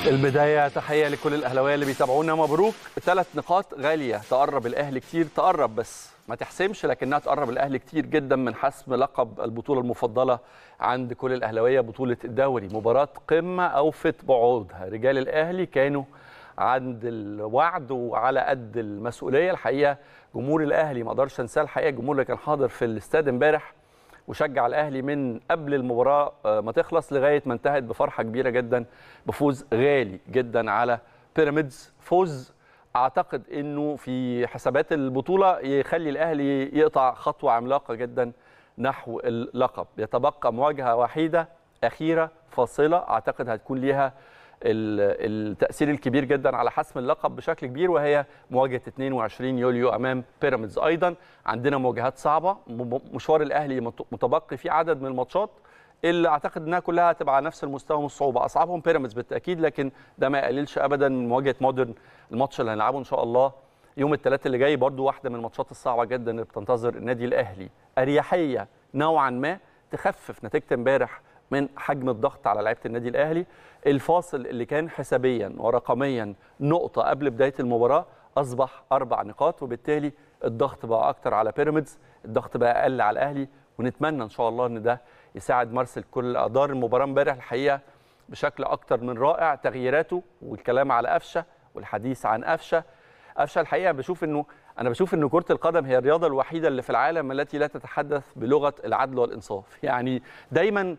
البداية تحية لكل الأهلاوية اللي بيتابعونا مبروك ثلاث نقاط غالية تقرب الأهلي كتير تقرب بس ما تحسمش لكنها تقرب الأهلي كتير جدا من حسم لقب البطولة المفضلة عند كل الأهلاوية بطولة الدوري مباراة قمة أوفت بعودها رجال الأهلي كانوا عند الوعد وعلى قد المسؤولية الحقيقة جمهور الأهلي ما اقدرش انساه الحقيقة الجمهور اللي كان حاضر في الاستاد امبارح وشجع الاهلي من قبل المباراه ما تخلص لغايه ما انتهت بفرحه كبيره جدا بفوز غالي جدا على بيراميدز فوز اعتقد انه في حسابات البطوله يخلي الاهلي يقطع خطوه عملاقه جدا نحو اللقب يتبقى مواجهه وحيده اخيره فاصله اعتقد هتكون ليها التاثير الكبير جدا على حسم اللقب بشكل كبير وهي مواجهه 22 يوليو امام بيراميدز ايضا عندنا مواجهات صعبه مشوار الاهلي متبقي فيه عدد من الماتشات اللي اعتقد انها كلها هتبقى على نفس المستوى من الصعوبه اصعبهم بيراميدز بالتاكيد لكن ده ما يقللش ابدا من مواجهه مودرن الماتش اللي هنلعبه ان شاء الله يوم الثلاث اللي جاي برضو واحده من الماتشات الصعبه جدا اللي بتنتظر النادي الاهلي اريحيه نوعا ما تخفف نتيجه امبارح من حجم الضغط على لعيبه النادي الاهلي الفاصل اللي كان حسابيا ورقميا نقطه قبل بدايه المباراه اصبح اربع نقاط وبالتالي الضغط بقى اكتر على بيراميدز الضغط بقى اقل على الاهلي ونتمنى ان شاء الله ان ده يساعد مارسيل كل ادار المباراه امبارح الحقيقه بشكل اكتر من رائع تغييراته والكلام على قفشه والحديث عن قفشه قفشه الحقيقه بشوف انه انا بشوف ان كره القدم هي الرياضه الوحيده اللي في العالم التي لا تتحدث بلغه العدل والانصاف يعني دايما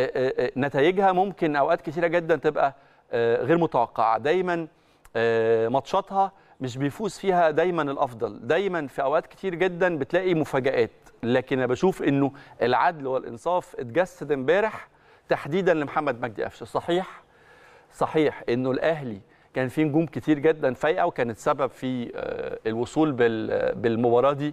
نتائجها ممكن اوقات كثيره جدا تبقى غير متوقعه دايما ماتشاتها مش بيفوز فيها دايما الافضل دايما في اوقات كتير جدا بتلاقي مفاجات لكن انا بشوف انه العدل والانصاف اتجسد امبارح تحديدا لمحمد مجدي قفشه صحيح صحيح انه الاهلي كان فيه نجوم كتير جدا فايقه وكانت سبب في الوصول بالمباراه دي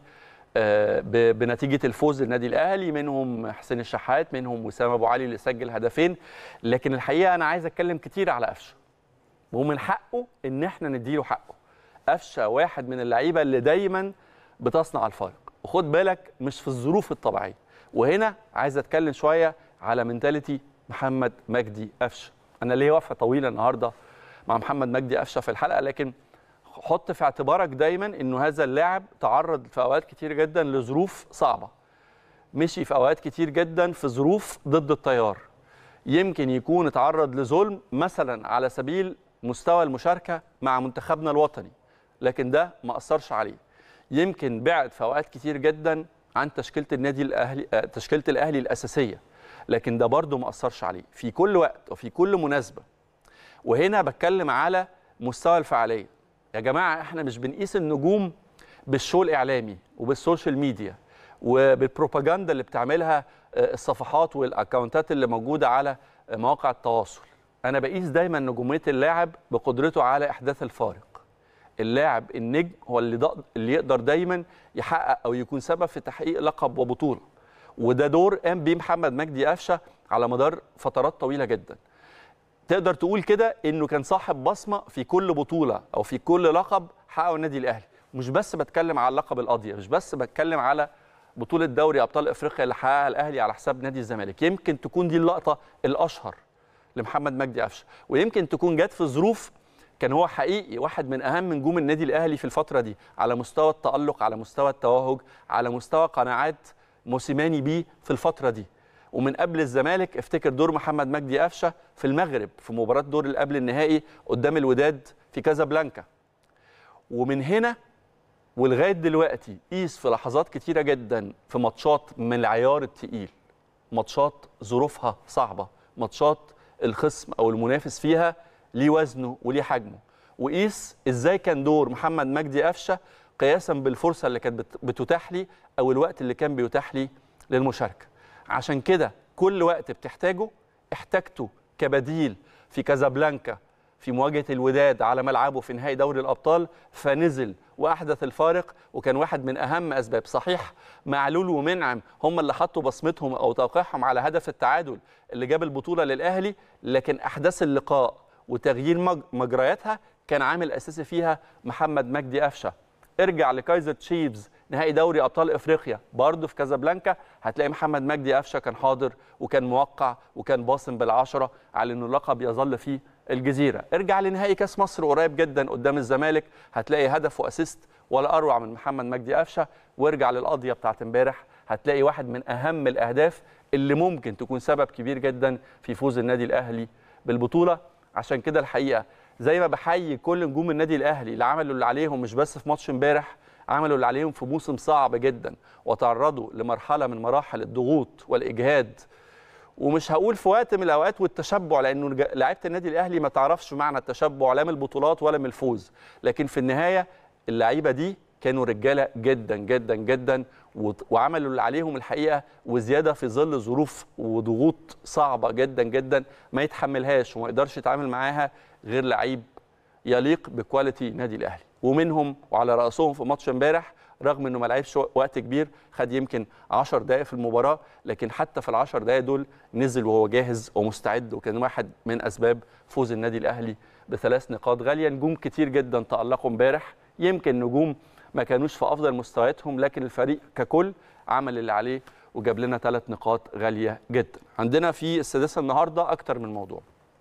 بنتيجه الفوز للنادي الاهلي منهم حسين الشحات منهم وسام ابو علي اللي سجل هدفين لكن الحقيقه انا عايز اتكلم كتير على قفشه ومن حقه ان احنا نديله حقه قفشه واحد من اللعيبه اللي دايما بتصنع الفارق وخد بالك مش في الظروف الطبيعيه وهنا عايز اتكلم شويه على منتاليتي محمد مجدي قفشه انا ليا وقفه طويله النهارده مع محمد مجدي قفشه في الحلقه لكن حط في اعتبارك دايما انه هذا اللاعب تعرض في اوقات كتير جدا لظروف صعبه مشي في اوقات كتير جدا في ظروف ضد التيار يمكن يكون اتعرض لظلم مثلا على سبيل مستوى المشاركه مع منتخبنا الوطني لكن ده ما اثرش عليه يمكن بعد في اوقات كتير جدا عن تشكيله النادي الاهلي تشكيله الاهلي الاساسيه لكن ده برده ما اثرش عليه في كل وقت وفي كل مناسبه وهنا بتكلم على مستوى الفعاليه يا جماعه احنا مش بنقيس النجوم بالشو الاعلامي وبالسوشيال ميديا وبالبروباجندا اللي بتعملها الصفحات والاكونتات اللي موجوده على مواقع التواصل انا بقيس دايما نجوميه اللاعب بقدرته على احداث الفارق اللاعب النجم هو اللي اللي يقدر دايما يحقق او يكون سبب في تحقيق لقب وبطوله وده دور قام بيه محمد مجدي قفشه على مدار فترات طويله جدا تقدر تقول كده انه كان صاحب بصمه في كل بطوله او في كل لقب حققه النادي الاهلي مش بس بتكلم على اللقب القضيه مش بس بتكلم على بطوله دوري ابطال افريقيا اللي حققها الاهلي على حساب نادي الزمالك يمكن تكون دي اللقطه الاشهر لمحمد مجدي قفشه ويمكن تكون جت في ظروف كان هو حقيقي واحد من اهم نجوم النادي الاهلي في الفتره دي على مستوى التالق على مستوى التوهج على مستوى قناعات موسيماني بيه في الفتره دي ومن قبل الزمالك افتكر دور محمد مجدي قفشه في المغرب في مباراه دور اللي قبل النهائي قدام الوداد في كازابلانكا ومن هنا ولغايه دلوقتي قيس في لحظات كتيره جدا في ماتشات من العيار التقيل ماتشات ظروفها صعبه ماتشات الخصم او المنافس فيها ليه وزنه وليه حجمه وقيس ازاي كان دور محمد مجدي قفشه قياسا بالفرصه اللي كانت بتتاح لي او الوقت اللي كان بيتاح لي للمشاركه عشان كده كل وقت بتحتاجه احتاجته كبديل في كازابلانكا في مواجهه الوداد على ملعبه في نهائي دوري الابطال فنزل واحدث الفارق وكان واحد من اهم اسباب صحيح معلول ومنعم هم اللي حطوا بصمتهم او توقيعهم على هدف التعادل اللي جاب البطوله للاهلي لكن احداث اللقاء وتغيير مجرياتها كان عامل اساسي فيها محمد مجدي قفشه ارجع لكايزر تشيفز نهائي دوري ابطال افريقيا برضه في كازابلانكا هتلاقي محمد مجدي قفشه كان حاضر وكان موقع وكان باصم بالعشره على انه اللقب يظل فيه الجزيره ارجع لنهائي كاس مصر قريب جدا قدام الزمالك هتلاقي هدف واسيست ولا اروع من محمد مجدي قفشه وارجع للقضيه بتاعت امبارح هتلاقي واحد من اهم الاهداف اللي ممكن تكون سبب كبير جدا في فوز النادي الاهلي بالبطوله عشان كده الحقيقه زي ما بحيي كل نجوم النادي الاهلي اللي عملوا اللي عليهم مش بس في ماتش امبارح عملوا اللي عليهم في موسم صعب جدا وتعرضوا لمرحله من مراحل الضغوط والاجهاد ومش هقول في وقت من الاوقات والتشبع لانه لعيبه النادي الاهلي ما تعرفش معنى التشبع لا من البطولات ولا من الفوز لكن في النهايه اللعيبه دي كانوا رجاله جدا جدا جدا وعملوا اللي عليهم الحقيقه وزياده في ظل ظروف وضغوط صعبه جدا جدا ما يتحملهاش وما يقدرش يتعامل معاها غير لعيب يليق بكواليتي نادي الاهلي ومنهم وعلى راسهم في ماتش امبارح رغم انه ما لعبش وقت كبير خد يمكن 10 دقائق في المباراه لكن حتى في ال 10 دقائق دول نزل وهو جاهز ومستعد وكان واحد من اسباب فوز النادي الاهلي بثلاث نقاط غاليه نجوم كتير جدا تالقوا امبارح يمكن نجوم ما كانوش في افضل مستوياتهم لكن الفريق ككل عمل اللي عليه وجاب لنا ثلاث نقاط غاليه جدا عندنا في السادسه النهارده اكتر من موضوع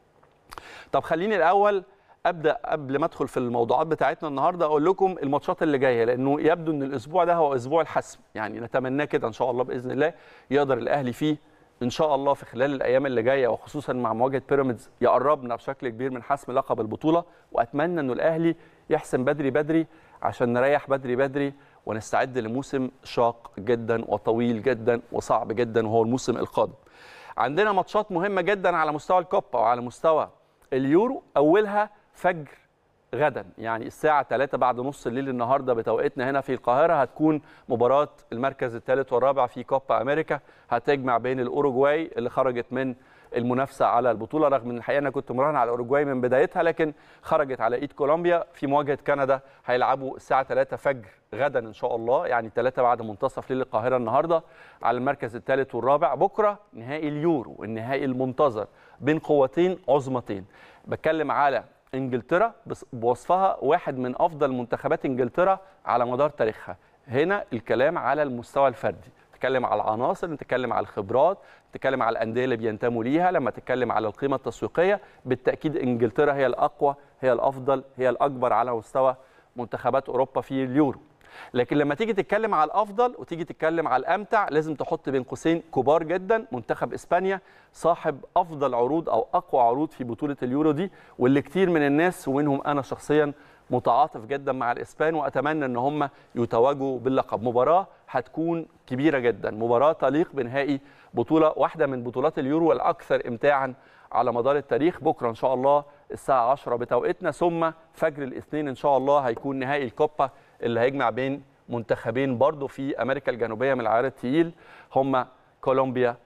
طب خليني الاول ابدا قبل ما ادخل في الموضوعات بتاعتنا النهارده اقول لكم الماتشات اللي جايه لانه يبدو ان الاسبوع ده هو اسبوع الحسم يعني نتمناه كده ان شاء الله باذن الله يقدر الاهلي فيه ان شاء الله في خلال الايام اللي جايه وخصوصا مع مواجهه بيراميدز يقربنا بشكل كبير من حسم لقب البطوله واتمنى انه الاهلي يحسم بدري بدري عشان نريح بدري بدري ونستعد لموسم شاق جدا وطويل جدا وصعب جدا وهو الموسم القادم. عندنا ماتشات مهمه جدا على مستوى الكوبا وعلى مستوى اليورو اولها فجر غدا يعني الساعة 3 بعد نص الليل النهارده بتوقيتنا هنا في القاهرة هتكون مباراة المركز الثالث والرابع في كوبا أمريكا هتجمع بين الأوروجواي اللي خرجت من المنافسة على البطولة رغم ان الحقيقة أنا كنت مراهن على الأوروجواي من بدايتها لكن خرجت على إيد كولومبيا في مواجهة كندا هيلعبوا الساعة 3 فجر غدا إن شاء الله يعني 3 بعد منتصف ليل القاهرة النهارده على المركز الثالث والرابع بكرة نهائي اليورو النهائي المنتظر بين قوتين عظمتين بتكلم على انجلترا بوصفها واحد من افضل منتخبات انجلترا على مدار تاريخها هنا الكلام على المستوى الفردي تتكلم على العناصر نتكلم على الخبرات تتكلم على الانديه اللي بينتموا ليها لما تتكلم على القيمه التسويقيه بالتاكيد انجلترا هي الاقوى هي الافضل هي الاكبر على مستوى منتخبات اوروبا في اليورو لكن لما تيجي تتكلم على الافضل وتيجي تتكلم على الامتع لازم تحط بين قوسين كبار جدا منتخب اسبانيا صاحب افضل عروض او اقوى عروض في بطوله اليورو دي واللي كتير من الناس ومنهم انا شخصيا متعاطف جدا مع الاسبان واتمنى ان هم يتوجوا باللقب مباراه هتكون كبيره جدا مباراه تليق بنهائي بطوله واحده من بطولات اليورو الاكثر امتاعا على مدار التاريخ بكره ان شاء الله الساعه 10 بتوقيتنا ثم فجر الاثنين ان شاء الله هيكون نهائي الكوبا اللي هيجمع بين منتخبين برضه في امريكا الجنوبيه من العيار الثقيل هم كولومبيا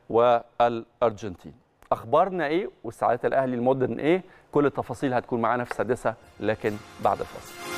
والارجنتين اخبارنا ايه وساعات الاهلي المودرن ايه كل التفاصيل هتكون معانا في السادسه لكن بعد الفاصل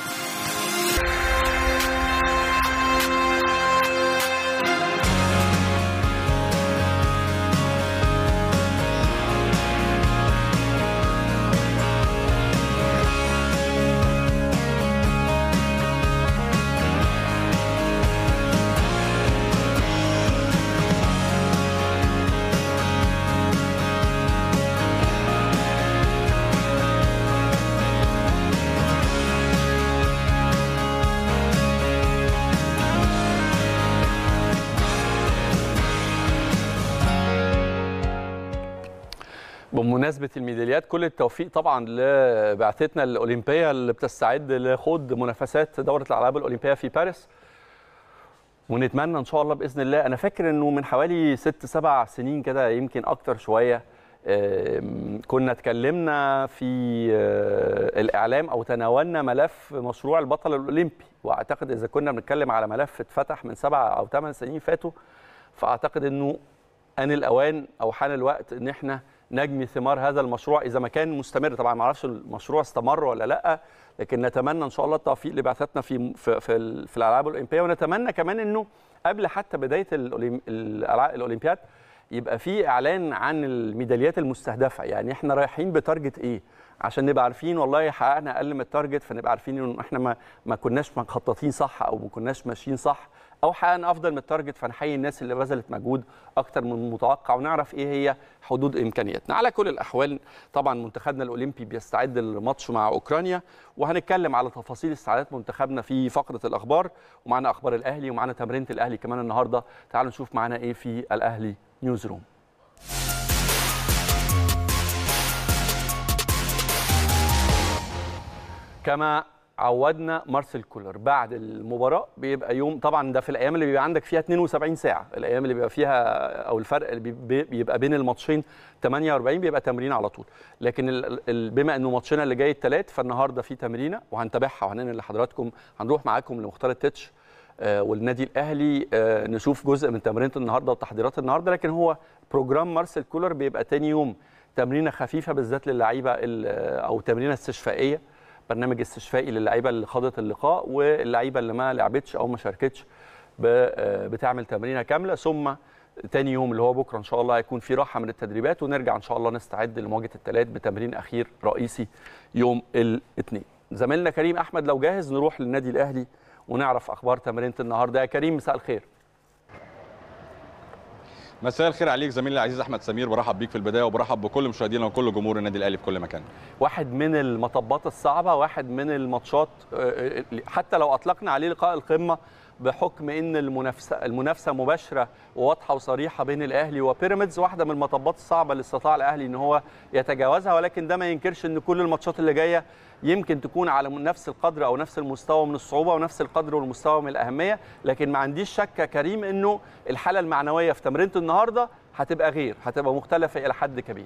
بمناسبة الميداليات كل التوفيق طبعا لبعثتنا الأولمبية اللي بتستعد لخوض منافسات دورة الألعاب الأولمبية في باريس ونتمنى إن شاء الله بإذن الله أنا فاكر إنه من حوالي ست سبع سنين كده يمكن أكتر شوية كنا اتكلمنا في الإعلام أو تناولنا ملف مشروع البطل الأولمبي وأعتقد إذا كنا بنتكلم على ملف اتفتح من سبع أو ثمان سنين فاتوا فأعتقد إنه آن الأوان أو حان الوقت إن إحنا نجني ثمار هذا المشروع اذا ما كان مستمر طبعا ما اعرفش المشروع استمر ولا لا لكن نتمنى ان شاء الله التوفيق لبعثتنا في في في, في الالعاب الاولمبيه ونتمنى كمان انه قبل حتى بدايه الاولمبياد يبقى في اعلان عن الميداليات المستهدفه يعني احنا رايحين بتارجت ايه عشان نبقى عارفين والله حققنا اقل من التارجت فنبقى عارفين ان احنا ما ما كناش مخططين صح او ما كناش ماشيين صح او حققنا افضل من التارجت فنحيي الناس اللي بذلت مجهود اكتر من المتوقع ونعرف ايه هي حدود امكانياتنا على كل الاحوال طبعا منتخبنا الاولمبي بيستعد للماتش مع اوكرانيا وهنتكلم على تفاصيل استعدادات منتخبنا في فقره الاخبار ومعنا اخبار الاهلي ومعنا تمرينه الاهلي كمان النهارده تعالوا نشوف معانا ايه في الاهلي نيوز روم كما عودنا مارسيل كولر بعد المباراه بيبقى يوم طبعا ده في الايام اللي بيبقى عندك فيها 72 ساعه الايام اللي بيبقى فيها او الفرق اللي بيبقى بين الماتشين 48 بيبقى تمرين على طول لكن بما انه ماتشنا اللي جاي الثلاث فالنهارده في تمرينه وهنتابعها وهننقل لحضراتكم هنروح معاكم لمختار التتش والنادي الاهلي نشوف جزء من تمرينه النهارده وتحضيرات النهارده لكن هو بروجرام مارسيل كولر بيبقى تاني يوم تمرينه خفيفه بالذات للعيبه او تمرينه استشفائيه برنامج استشفائي للعيبه اللي خاضت اللقاء واللعيبه اللي ما لعبتش او ما شاركتش بتعمل تمرينه كامله ثم تاني يوم اللي هو بكره ان شاء الله هيكون في راحه من التدريبات ونرجع ان شاء الله نستعد لمواجهه الثلاث بتمرين اخير رئيسي يوم الاثنين زميلنا كريم احمد لو جاهز نروح للنادي الاهلي ونعرف اخبار تمرينه النهارده يا كريم مساء الخير مساء الخير عليك زميلي العزيز احمد سمير برحب بيك في البدايه وبرحب بكل مشاهدينا وكل جمهور النادي الاهلي في كل مكان واحد من المطبات الصعبه واحد من الماتشات حتى لو اطلقنا عليه لقاء القمه بحكم ان المنافسه المنافسه مباشره وواضحه وصريحه بين الاهلي وبيراميدز واحده من المطبات الصعبه اللي استطاع الاهلي ان هو يتجاوزها ولكن ده ما ينكرش ان كل الماتشات اللي جايه يمكن تكون على نفس القدر او نفس المستوى من الصعوبه ونفس القدر والمستوى من الاهميه لكن ما عنديش شك يا كريم انه الحاله المعنويه في تمرينه النهارده هتبقى غير هتبقى مختلفه الى حد كبير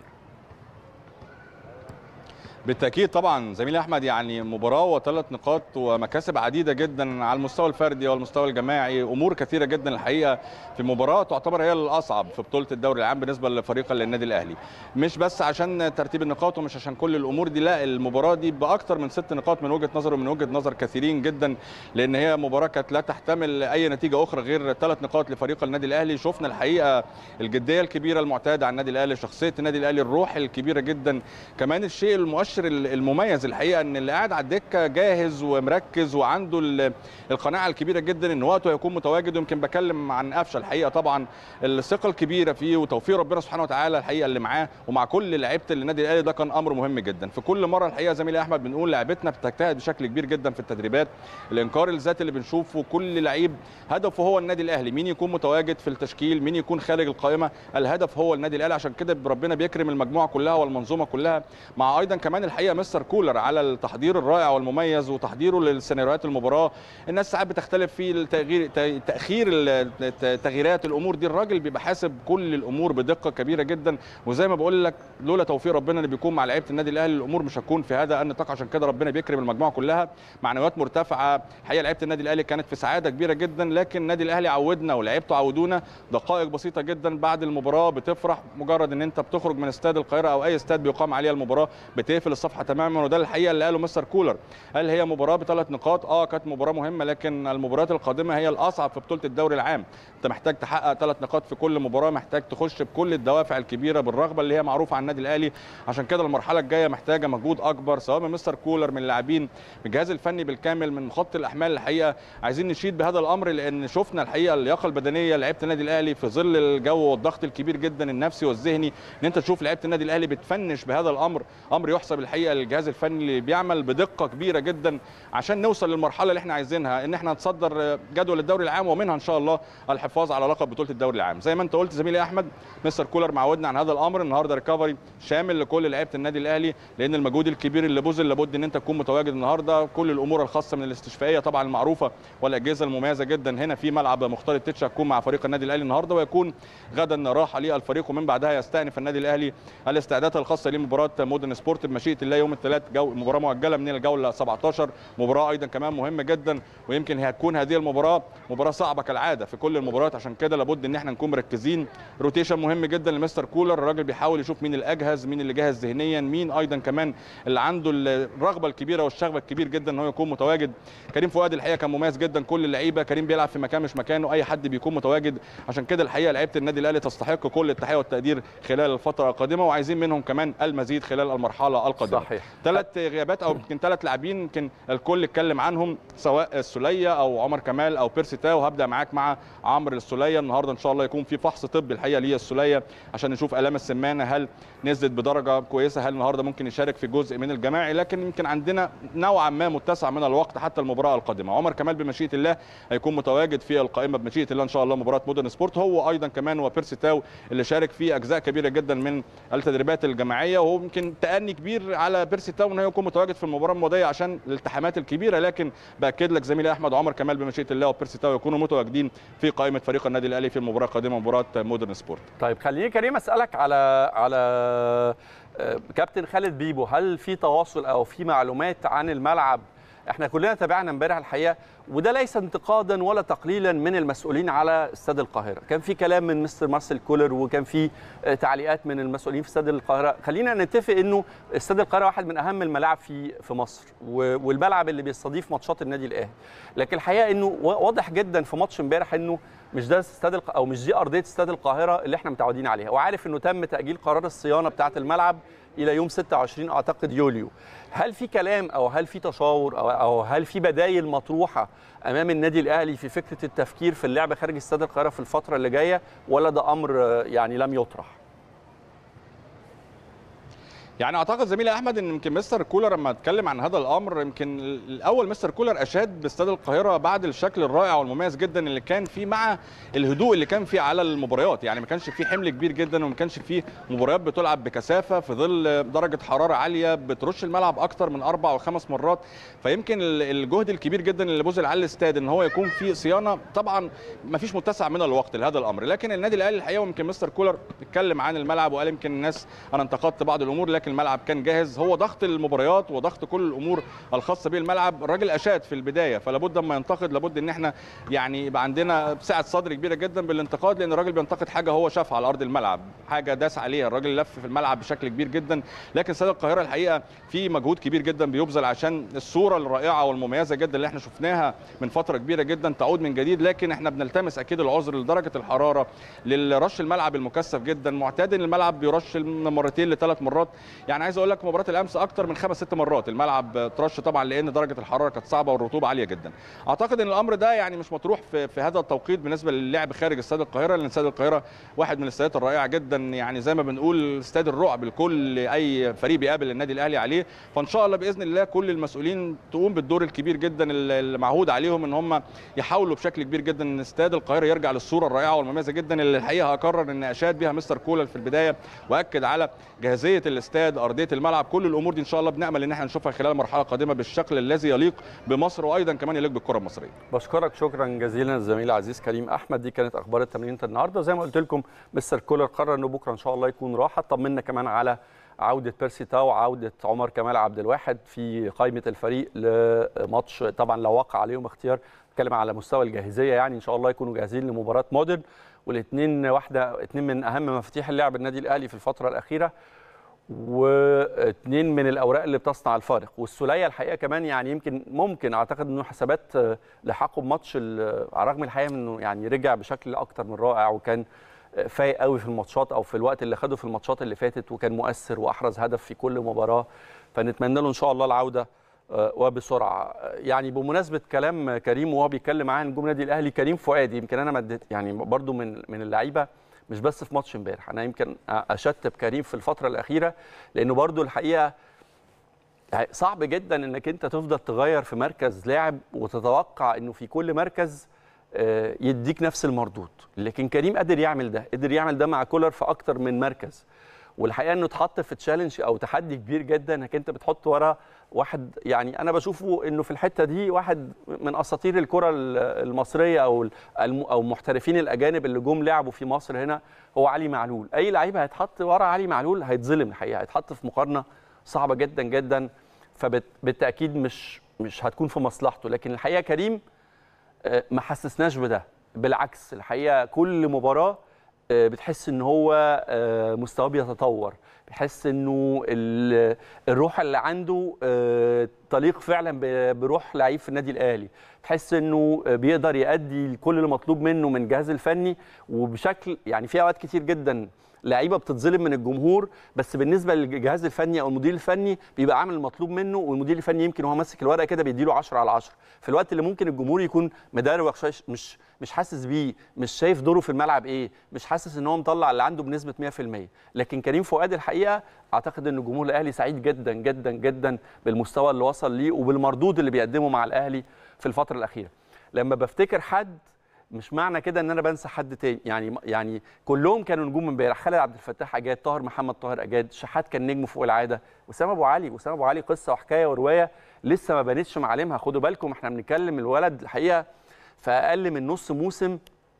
بالتاكيد طبعا زميلي احمد يعني مباراه وثلاث نقاط ومكاسب عديده جدا على المستوى الفردي والمستوى الجماعي امور كثيره جدا الحقيقه في مباراه تعتبر هي الاصعب في بطوله الدوري العام بالنسبه لفريق النادي الاهلي مش بس عشان ترتيب النقاط ومش عشان كل الامور دي لا المباراه دي باكثر من ست نقاط من وجهه نظر ومن وجهه نظر كثيرين جدا لان هي مباراه كانت لا تحتمل اي نتيجه اخرى غير ثلاث نقاط لفريق النادي الاهلي شفنا الحقيقه الجديه الكبيره المعتاده على النادي الاهلي شخصيه النادي الاهلي الروح الكبيره جدا كمان الشيء المؤشر المميز الحقيقه ان اللي قاعد على الدكه جاهز ومركز وعنده القناعه الكبيره جدا ان وقته هيكون متواجد ويمكن بكلم عن قفشه الحقيقه طبعا الثقه الكبيره فيه وتوفيق ربنا سبحانه وتعالى الحقيقه اللي معاه ومع كل لعيبه النادي الاهلي ده كان امر مهم جدا في كل مره الحقيقه زميلي احمد بنقول لعيبتنا بتجتهد بشكل كبير جدا في التدريبات الانكار الذاتي اللي بنشوفه كل لعيب هدفه هو النادي الاهلي مين يكون متواجد في التشكيل مين يكون خارج القائمه الهدف هو النادي الاهلي عشان كده ربنا بيكرم المجموعه كلها والمنظومه كلها مع ايضا كمان الحقيقه مستر كولر على التحضير الرائع والمميز وتحضيره للسيناريوهات المباراه الناس ساعات بتختلف في التغيير تاخير التغييرات الامور دي الراجل بيبقى حاسب كل الامور بدقه كبيره جدا وزي ما بقول لك لولا توفيق ربنا اللي بيكون مع لعيبه النادي الاهلي الامور مش هتكون في هذا النطاق عشان كده ربنا بيكرم المجموعه كلها معنويات مرتفعه الحقيقه لعيبه النادي الاهلي كانت في سعاده كبيره جدا لكن النادي الاهلي عودنا ولعيبته عودونا دقائق بسيطه جدا بعد المباراه بتفرح مجرد ان انت بتخرج من استاد القاهره او اي استاد بيقام عليه المباراه بتقفل الصفحه تماما وده الحقيقه اللي قاله مستر كولر هل هي مباراه بثلاث نقاط اه كانت مباراه مهمه لكن المباريات القادمه هي الاصعب في بطوله الدوري العام انت محتاج تحقق ثلاث نقاط في كل مباراه محتاج تخش بكل الدوافع الكبيره بالرغبه اللي هي معروفه عن النادي الاهلي عشان كده المرحله الجايه محتاجه مجهود اكبر سواء من مستر كولر من اللاعبين من الجهاز الفني بالكامل من خط الاحمال الحقيقه عايزين نشيد بهذا الامر لان شفنا الحقيقه اللياقه البدنيه لعيبه النادي الاهلي في ظل الجو والضغط الكبير جدا النفسي والذهني ان انت تشوف لعيبه النادي الاهلي بتفنش بهذا الامر امر يحسب الحقيقه للجهاز الفني اللي بيعمل بدقه كبيره جدا عشان نوصل للمرحله اللي احنا عايزينها ان احنا نتصدر جدول الدوري العام ومنها ان شاء الله الحفاظ على لقب بطوله الدوري العام زي ما انت قلت زميلي احمد مستر كولر معودنا عن هذا الامر النهارده ريكفري شامل لكل لعيبه النادي الاهلي لان المجهود الكبير اللي بذل لابد ان انت تكون متواجد النهارده كل الامور الخاصه من الاستشفائيه طبعا المعروفه والاجهزه المميزه جدا هنا في ملعب مختار التتش هتكون مع فريق النادي الاهلي النهارده ويكون غدا راحه للفريق ومن بعدها يستأنف النادي الاهلي الاستعدادات الخاصه لمباراه مودرن سبورت بمشيئه بمشيئه الله يوم الثلاث جو مباراه مؤجله من الجوله 17 مباراه ايضا كمان مهمه جدا ويمكن هتكون هذه المباراه مباراه صعبه كالعاده في كل المباريات عشان كده لابد ان احنا نكون مركزين روتيشن مهم جدا لمستر كولر الراجل بيحاول يشوف مين الاجهز مين اللي جاهز ذهنيا مين ايضا كمان اللي عنده الرغبه الكبيره والشغف الكبير جدا ان هو يكون متواجد كريم فؤاد الحقيقه كان مميز جدا كل اللعيبه كريم بيلعب في مكان مش مكانه اي حد بيكون متواجد عشان كده الحقيقه لعيبه النادي الاهلي تستحق كل التحيه والتقدير خلال الفتره القادمه وعايزين منهم كمان المزيد خلال المرحله القادمه صحيح ثلاث غيابات او يمكن ثلاث لاعبين يمكن الكل اتكلم عنهم سواء السوليه او عمر كمال او بيرسي تاو هبدا معاك مع عمرو السوليه النهارده ان شاء الله يكون في فحص طبي الحقيقه ليه السوليه عشان نشوف الام السمانه هل نزلت بدرجه كويسه هل النهارده ممكن يشارك في جزء من الجماعي لكن يمكن عندنا نوعا ما متسع من الوقت حتى المباراه القادمه عمر كمال بمشيئه الله هيكون متواجد في القائمه بمشيئه الله ان شاء الله مباراه مودرن سبورت هو ايضا كمان وبيرسي تاو اللي شارك في اجزاء كبيره جدا من التدريبات الجماعيه وهو يمكن تاني كبير على بيرسي تاو انه يكون متواجد في المباراه الماضيه عشان الالتحامات الكبيره لكن باكد لك زميلي احمد عمر كمال بمشيئه الله وبيرسي تاو يكونوا متواجدين في قائمه فريق النادي الاهلي في المباراه القادمه مباراه مودرن سبورت طيب خليني كريم اسالك على على كابتن خالد بيبو هل في تواصل او في معلومات عن الملعب احنا كلنا تابعنا امبارح الحقيقه وده ليس انتقادا ولا تقليلا من المسؤولين على استاد القاهره كان في كلام من مستر مارسيل كولر وكان في تعليقات من المسؤولين في استاد القاهره خلينا نتفق انه استاد القاهره واحد من اهم الملاعب في في مصر والملعب اللي بيستضيف ماتشات النادي الاهلي لكن الحقيقه انه واضح جدا في ماتش امبارح انه مش ده استاد او مش دي ارضيه استاد القاهره اللي احنا متعودين عليها وعارف انه تم تاجيل قرار الصيانه بتاعه الملعب الى يوم 26 اعتقد يوليو هل في كلام او هل في تشاور او, أو هل في بدايل مطروحه امام النادي الاهلي في فكره التفكير في اللعب خارج استاد القاهره في الفتره اللي جايه ولا ده امر يعني لم يطرح يعني اعتقد زميلي احمد ان يمكن مستر كولر لما اتكلم عن هذا الامر يمكن الاول مستر كولر اشاد باستاد القاهره بعد الشكل الرائع والمميز جدا اللي كان فيه مع الهدوء اللي كان فيه على المباريات يعني ما كانش فيه حمل كبير جدا وما كانش فيه مباريات بتلعب بكثافه في ظل درجه حراره عاليه بترش الملعب اكتر من اربع او خمس مرات فيمكن الجهد الكبير جدا اللي بذل على الاستاد ان هو يكون فيه صيانه طبعا ما فيش متسع من الوقت لهذا الامر لكن النادي الاهلي الحقيقه ويمكن مستر كولر اتكلم عن الملعب وقال يمكن الناس انا انتقدت بعض الامور لكن الملعب كان جاهز هو ضغط المباريات وضغط كل الامور الخاصه بالملعب الراجل اشاد في البدايه فلا بد اما ينتقد لابد ان احنا يعني يبقى عندنا سعه صدر كبيره جدا بالانتقاد لان الراجل بينتقد حاجه هو شافها على ارض الملعب حاجه داس عليها الراجل لف في الملعب بشكل كبير جدا لكن استاد القاهره الحقيقه في مجهود كبير جدا بيبذل عشان الصوره الرائعه والمميزه جدا اللي احنا شفناها من فتره كبيره جدا تعود من جديد لكن احنا بنلتمس اكيد العذر لدرجه الحراره للرش الملعب المكثف جدا معتاد ان الملعب بيرش من مرتين لثلاث مرات يعني عايز اقول لك مباراه الامس اكتر من خمس ست مرات الملعب ترش طبعا لان درجه الحراره كانت صعبه والرطوبه عاليه جدا اعتقد ان الامر ده يعني مش مطروح في, في هذا التوقيت بالنسبه للعب خارج استاد القاهره لان استاد القاهره واحد من الاستادات الرائعه جدا يعني زي ما بنقول استاد الرعب لكل اي فريق بيقابل النادي الاهلي عليه فان شاء الله باذن الله كل المسؤولين تقوم بالدور الكبير جدا المعهود عليهم ان هم يحاولوا بشكل كبير جدا ان استاد القاهره يرجع للصوره الرائعه والمميزه جدا اللي الحقيقه هكرر ان اشاد بها مستر كولر في البدايه واكد على جاهزيه الاستاد ارضيه الملعب كل الامور دي ان شاء الله بنامل ان احنا نشوفها خلال المرحله القادمه بالشكل الذي يليق بمصر وايضا كمان يليق بالكره المصريه. بشكرك شكرا جزيلا الزميل العزيز كريم احمد دي كانت اخبار التمرين النهارده زي ما قلت لكم مستر كولر قرر انه بكره ان شاء الله يكون راحه طمنا كمان على عوده بيرسي تاو وعوده عمر كمال عبد الواحد في قائمه الفريق لماتش طبعا لو وقع عليهم اختيار نتكلم على مستوى الجاهزيه يعني ان شاء الله يكونوا جاهزين لمباراه مودرن والاثنين واحده اثنين من اهم مفاتيح اللعب النادي الاهلي في الفتره الاخيره واثنين من الاوراق اللي بتصنع الفارق والسوليه الحقيقه كمان يعني يمكن ممكن اعتقد انه حسابات لحقه بماتش على الرغم الحقيقه انه يعني رجع بشكل اكتر من رائع وكان فايق قوي في الماتشات او في الوقت اللي خده في الماتشات اللي فاتت وكان مؤثر واحرز هدف في كل مباراه فنتمنى له ان شاء الله العوده وبسرعه يعني بمناسبه كلام كريم وهو بيتكلم عن نجوم النادي الاهلي كريم فؤاد يمكن انا مدت يعني برضو من من اللعيبه مش بس في ماتش امبارح انا يمكن اشتت بكريم في الفتره الاخيره لانه برضو الحقيقه صعب جدا انك انت تفضل تغير في مركز لاعب وتتوقع انه في كل مركز يديك نفس المردود لكن كريم قدر يعمل ده قدر يعمل ده مع كولر في اكتر من مركز والحقيقه انه اتحط في تشالنج او تحدي كبير جدا انك انت بتحط ورا واحد يعني انا بشوفه انه في الحته دي واحد من اساطير الكره المصريه او او محترفين الاجانب اللي جم لعبوا في مصر هنا هو علي معلول اي لعيب هيتحط ورا علي معلول هيتظلم الحقيقه هيتحط في مقارنه صعبه جدا جدا فبالتاكيد مش مش هتكون في مصلحته لكن الحقيقه كريم آه، ما حسسناش بده بالعكس الحقيقه كل مباراه آه، بتحس ان هو آه، مستواه بيتطور بحس انه ال- الروح اللي عنده آه، تليق فعلا ب- بروح لعيب في النادي الاهلي تحس انه آه، بيقدر يأدي كل اللي مطلوب منه من الجهاز الفني وبشكل يعني في اوقات كتير جدا لعيبه بتتظلم من الجمهور بس بالنسبه للجهاز الفني او المدير الفني بيبقى عامل المطلوب منه والمدير الفني يمكن وهو ماسك الورقه كده بيديله 10 على 10 في الوقت اللي ممكن الجمهور يكون مدروخ شوية، مش مش حاسس بيه مش شايف دوره في الملعب ايه مش حاسس ان هو مطلع اللي عنده بنسبه 100% لكن كريم فؤاد الحقيقه اعتقد ان الجمهور الاهلي سعيد جدا جدا جدا بالمستوى اللي وصل ليه وبالمردود اللي بيقدمه مع الاهلي في الفتره الاخيره لما بفتكر حد مش معنى كده ان انا بنسى حد تاني يعني يعني كلهم كانوا نجوم امبارح خالد عبد الفتاح اجاد طاهر محمد طاهر اجاد شحات كان نجم فوق العاده وسام ابو علي وسام ابو علي قصه وحكايه وروايه لسه ما بانتش معالمها خدوا بالكم احنا بنتكلم الولد الحقيقه في اقل من نص موسم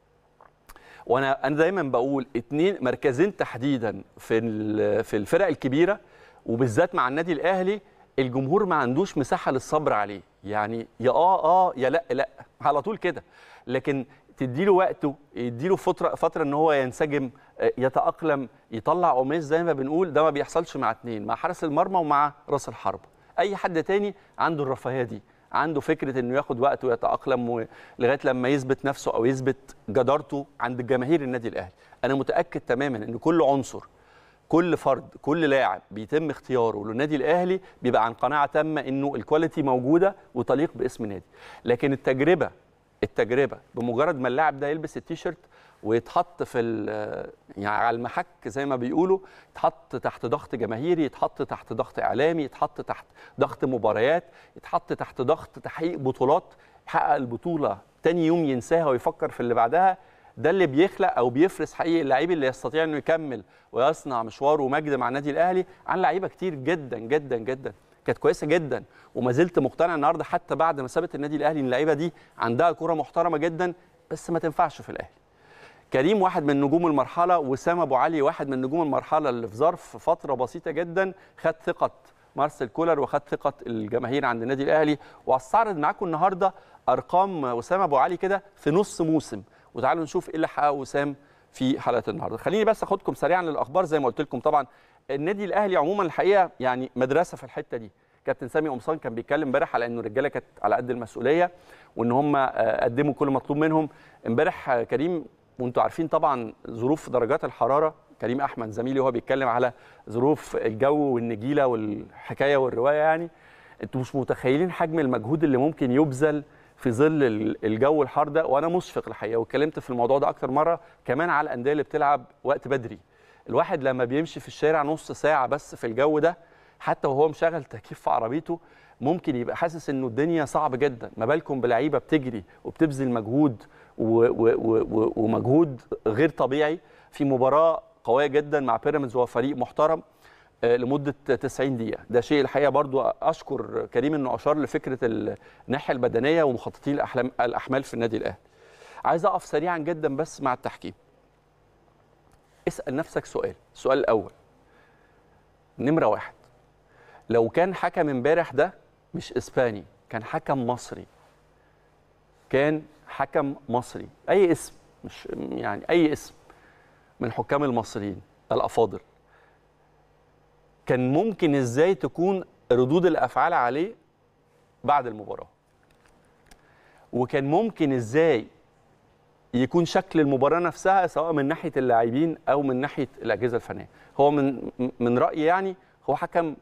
وانا انا دايما بقول اتنين مركزين تحديدا في ال- في الفرق الكبيره وبالذات مع النادي الاهلي الجمهور ما عندوش مساحه للصبر عليه يعني يا اه اه يا لا لا على طول كده لكن تديله وقته يديله فتره فتره ان هو ينسجم آه، يتاقلم يطلع قماش زي ما بنقول ده ما بيحصلش مع اتنين مع حارس المرمى ومع راس الحرب اي حد تاني عنده الرفاهيه دي عنده فكره انه ياخد وقت ويتاقلم و- لغايه لما يثبت نفسه او يثبت جدارته عند جماهير النادي الاهلي انا متاكد تماما ان كل عنصر كل فرد كل لاعب بيتم اختياره للنادي الاهلي بيبقى عن قناعه تامه انه الكواليتي موجوده وتليق باسم النادي لكن التجربه التجربه بمجرد ما اللاعب ده يلبس التيشيرت ويتحط في ال- يعني على المحك زي ما بيقولوا يتحط تحت ضغط جماهيري يتحط تحت ضغط اعلامي يتحط تحت ضغط مباريات يتحط تحت ضغط تحقيق بطولات يحقق البطوله تاني يوم ينساها ويفكر في اللي بعدها ده اللي بيخلق او بيفرز حقيقي اللعيب اللي يستطيع انه يكمل ويصنع مشواره ومجد مع النادي الاهلي عن لعيبه كتير جدا جدا جدا كانت كويسه جدا وما زلت مقتنع النهارده حتى بعد ما سابت النادي الاهلي ان اللعيبه دي عندها كره محترمه جدا بس ما تنفعش في الاهلي كريم واحد من نجوم المرحله وسام ابو علي واحد من نجوم المرحله اللي في ظرف فتره بسيطه جدا خد ثقه مارسيل كولر وخد ثقه الجماهير عند النادي الاهلي وهستعرض معاكم النهارده ارقام وسام ابو علي كده في نص موسم وتعالوا نشوف ايه اللي حققه وسام في حلقه النهارده خليني بس اخدكم سريعا للاخبار زي ما قلت لكم طبعا النادي الاهلي عموما الحقيقه يعني مدرسه في الحته دي كابتن سامي قمصان كان بيتكلم امبارح على انه الرجاله كانت على قد المسؤوليه وان هم آه، قدموا كل مطلوب منهم امبارح آه، كريم وانتم عارفين طبعا ظروف درجات الحراره كريم احمد زميلي وهو بيتكلم على ظروف الجو والنجيله والحكايه والروايه يعني انتوا مش متخيلين حجم المجهود اللي ممكن يبذل في ظل ال- الجو الحار ده وانا مشفق الحقيقه واتكلمت في الموضوع ده اكتر مره كمان على الانديه اللي بتلعب وقت بدري الواحد لما بيمشي في الشارع نص ساعه بس في الجو ده حتى وهو مشغل تكييف في عربيته ممكن يبقى حاسس انه الدنيا صعب جدا ما بالكم بلعيبه بتجري وبتبذل مجهود و و و و ومجهود غير طبيعي في مباراه قويه جدا مع بيراميدز وهو فريق محترم آه، لمده 90 دقيقه ده شيء الحقيقه برضو اشكر كريم انه اشار لفكره الناحيه البدنيه ومخططين الاحلام الاحمال في النادي الاهلي عايز اقف سريعا جدا بس مع التحكيم اسال نفسك سؤال السؤال الاول نمره واحد لو كان حكم امبارح ده مش اسباني كان حكم مصري كان حكم مصري اي اسم مش يعني اي اسم من حكام المصريين الافاضل كان ممكن ازاي تكون ردود الافعال عليه بعد المباراه وكان ممكن ازاي يكون شكل المباراه نفسها سواء من ناحيه اللاعبين او من ناحيه الاجهزه الفنيه هو من من رايي يعني هو حكم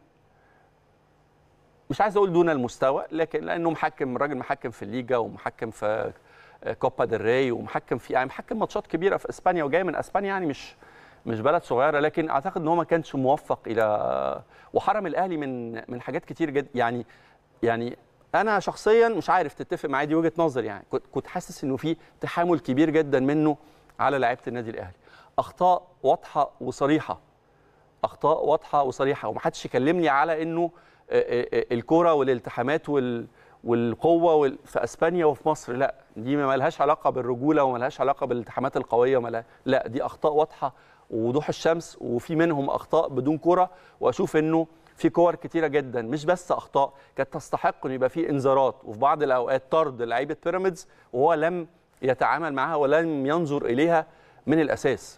مش عايز اقول دون المستوى لكن لانه محكم راجل محكم في الليجا ومحكم في كوبا ديل ري ومحكم في يعني محكم ماتشات كبيره في اسبانيا وجاي من اسبانيا يعني مش مش بلد صغيره لكن اعتقد ان هو ما كانش موفق الى وحرم الاهلي من من حاجات كتير جدا يعني يعني انا شخصيا مش عارف تتفق معايا دي وجهه نظر يعني كنت كنت حاسس انه في تحامل كبير جدا منه على لعيبه النادي الاهلي اخطاء واضحه وصريحه اخطاء واضحه وصريحه ومحدش يكلمني على انه الكوره والالتحامات وال والقوه وال... في اسبانيا وفي مصر لا دي ما لهاش علاقه بالرجوله وما لهاش علاقه بالالتحامات القويه وما لا دي اخطاء واضحه ووضوح الشمس وفي منهم اخطاء بدون كره واشوف انه في كور كتيره جدا مش بس اخطاء كانت تستحق ان يبقى في انذارات وفي بعض الاوقات طرد لعيبه بيراميدز وهو لم يتعامل معها ولم ينظر اليها من الاساس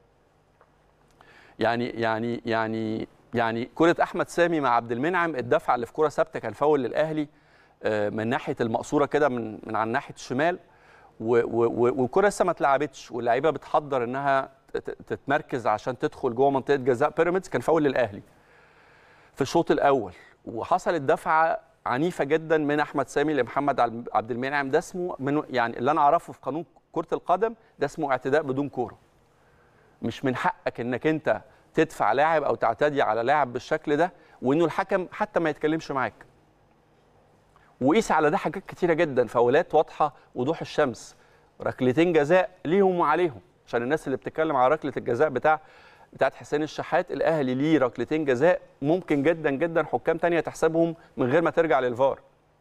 يعني يعني يعني يعني كرة أحمد سامي مع عبد المنعم الدفعة اللي في كرة ثابتة كان فاول للأهلي آه، من ناحية المقصورة كده من من على ناحية الشمال و- و- و- والكرة لسه ما اتلعبتش واللعيبة بتحضر إنها ت- ت- تتمركز عشان تدخل جوه منطقة جزاء بيراميدز كان فاول للأهلي في الشوط الأول وحصلت دفعة عنيفة جدا من أحمد سامي لمحمد عبد عبد المنعم ده اسمه من يعني اللي أنا أعرفه في قانون كرة القدم ده اسمه اعتداء بدون كورة مش من حقك انك انت تدفع لاعب او تعتدي على لاعب بالشكل ده وانه الحكم حتى ما يتكلمش معاك وقيس على ده حاجات كتيره جدا فاولات واضحه وضوح الشمس ركلتين جزاء ليهم وعليهم عشان الناس اللي بتتكلم على ركله الجزاء بتاع بتاعت حسين الشحات الاهلي ليه ركلتين جزاء ممكن جدا جدا حكام تانية تحسبهم من غير ما ترجع للفار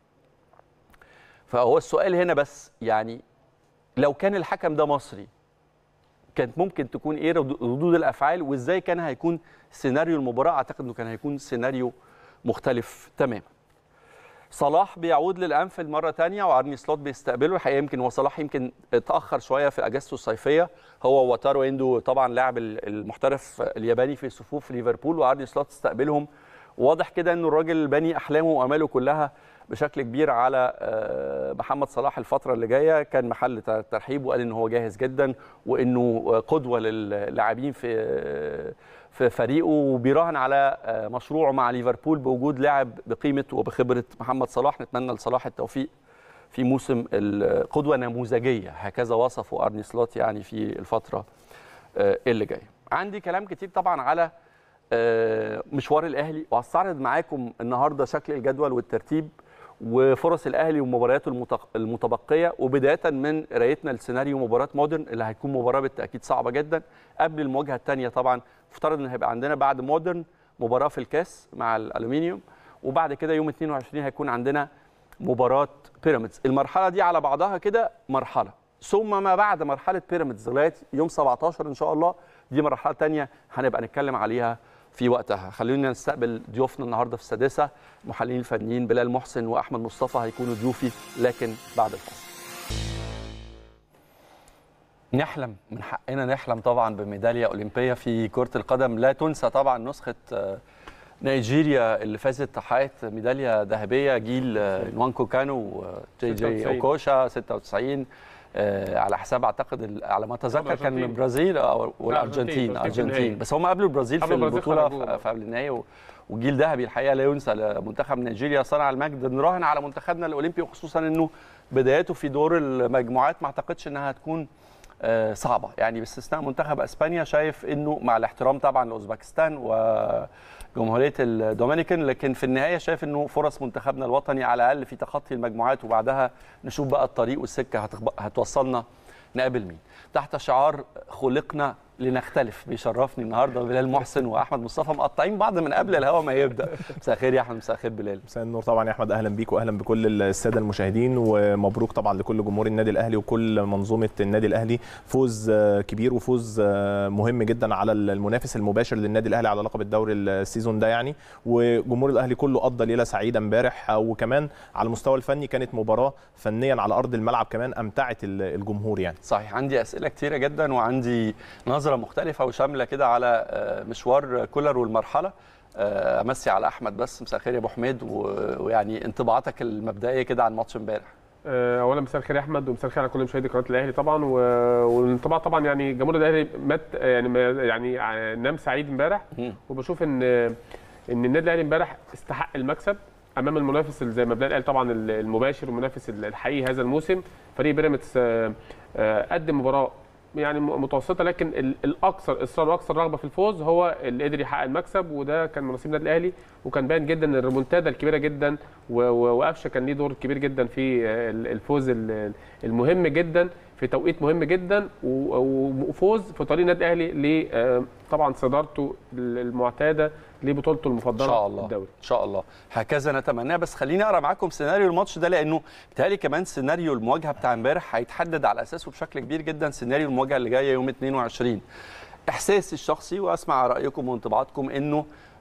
فهو السؤال هنا بس يعني لو كان الحكم ده مصري كانت ممكن تكون ايه رد- ردود الافعال وازاي كان هيكون سيناريو المباراه اعتقد انه كان هيكون سيناريو مختلف تماما صلاح بيعود للانفيلد مره تانية وارني سلوت بيستقبله الحقيقه يمكن هو صلاح يمكن اتاخر شويه في اجازته الصيفيه هو وتارو اندو طبعا لاعب ال- المحترف الياباني في صفوف ليفربول وارني سلوت استقبلهم واضح كده انه الراجل بني احلامه واماله كلها بشكل كبير على آه، محمد صلاح الفتره اللي جايه كان محل ت- ترحيب وقال ان هو جاهز جدا وانه آه، قدوه للاعبين في في فريقه وبيراهن على آه، مشروعه مع ليفربول بوجود لاعب بقيمه وبخبره محمد صلاح نتمنى لصلاح التوفيق في موسم القدوه نموذجيه هكذا وصفه ارني سلوت يعني في الفتره آه، اللي جايه عندي كلام كتير طبعا على آه، مشوار الاهلي وهستعرض معاكم النهارده شكل الجدول والترتيب وفرص الاهلي ومبارياته المتق- المتبقيه وبدايه من قرايتنا لسيناريو مباراه مودرن اللي هيكون مباراه بالتاكيد صعبه جدا قبل المواجهه الثانيه طبعا افترض ان هيبقى عندنا بعد مودرن مباراه في الكاس مع الالومنيوم وبعد كده يوم 22 هيكون عندنا مباراه بيراميدز المرحله دي على بعضها كده مرحله ثم ما بعد مرحله بيراميدز لغايه يوم 17 ان شاء الله دي مرحله تانية هنبقى نتكلم عليها في وقتها خلونا نستقبل ضيوفنا النهارده في السادسه المحللين الفنيين بلال محسن واحمد مصطفى هيكونوا ضيوفي لكن بعد الفاصل نحلم من حقنا نحلم طبعا بميداليه اولمبيه في كره القدم لا تنسى طبعا نسخه آه، نيجيريا اللي فازت حققت ميداليه ذهبيه جيل آه، نوانكو كانو وجي جي 96. اوكوشا 96 آه، على حساب اعتقد ال- على ما اتذكر كان الأرجنتين. البرازيل أو- والارجنتين الأرجنتين في ارجنتين النهائي. بس هم قابلوا البرازيل في قابلوا البرازيل البطوله خرجوها. في في قبل النهائي و- وجيل ذهبي الحقيقه لا ينسى لمنتخب نيجيريا صنع المجد نراهن على منتخبنا الاولمبي وخصوصا انه بدايته في دور المجموعات ما اعتقدش انها هتكون آه، صعبه يعني باستثناء منتخب اسبانيا شايف انه مع الاحترام طبعا لاوزبكستان وجمهوريه الدومينيكان لكن في النهايه شايف انه فرص منتخبنا الوطني على الاقل في تخطي المجموعات وبعدها نشوف بقى الطريق والسكه هتخب- هتوصلنا نقابل مين تحت شعار خلقنا لنختلف بيشرفني النهارده بلال محسن واحمد مصطفى مقطعين بعض من قبل الهوا ما يبدا مساء الخير يا احمد مساء الخير بلال مساء النور طبعا يا احمد اهلا بيك واهلا بكل الساده المشاهدين ومبروك طبعا لكل جمهور النادي الاهلي وكل منظومه النادي الاهلي فوز آه، كبير وفوز آه، مهم جدا على المنافس المباشر للنادي الاهلي على لقب الدوري السيزون ده يعني وجمهور الاهلي كله قضى ليله سعيده امبارح وكمان على المستوى الفني كانت مباراه فنيا على ارض الملعب كمان امتعت ال- الجمهور يعني صحيح عندي اسئله كتيره جدا وعندي نظره مختلفه وشامله كده على آه، مشوار كولر والمرحله آه، امسي على احمد بس مساء الخير يا ابو حميد و- ويعني انطباعاتك المبدئيه كده عن ماتش امبارح آه، اولا مساء الخير يا احمد ومساء الخير على كل مشاهدي قناه الاهلي طبعا و- والانطباع طبعا يعني جمهور الاهلي مات يعني ما- يعني ع- نام سعيد امبارح مم. وبشوف ان ان النادي الاهلي امبارح استحق المكسب امام المنافس اللي زي ما بلال قال طبعا المباشر والمنافس الحقيقي هذا الموسم فريق بيراميدز آه، آه، قدم مباراه يعني م- متوسطه لكن ال- الاكثر اصرار واكثر رغبه في الفوز هو اللي قدر يحقق المكسب وده كان من نصيب النادي الاهلي وكان باين جدا ان الريمونتادا الكبيره جدا و- و- وقفشه كان ليه دور كبير جدا في آه، ال- الفوز ال- المهم جدا في توقيت مهم جدا و- وفوز في طريق النادي الاهلي ل آه، طبعا صدارته المعتاده لبطولته المفضله ان شاء الله الدوري ان شاء الله هكذا نتمناه بس خليني اقرا معاكم سيناريو الماتش ده لانه بيتهيألي كمان سيناريو المواجهه بتاع امبارح هيتحدد على اساسه بشكل كبير جدا سيناريو المواجهه اللي جايه يوم 22 احساسي الشخصي واسمع رايكم وانطباعاتكم انه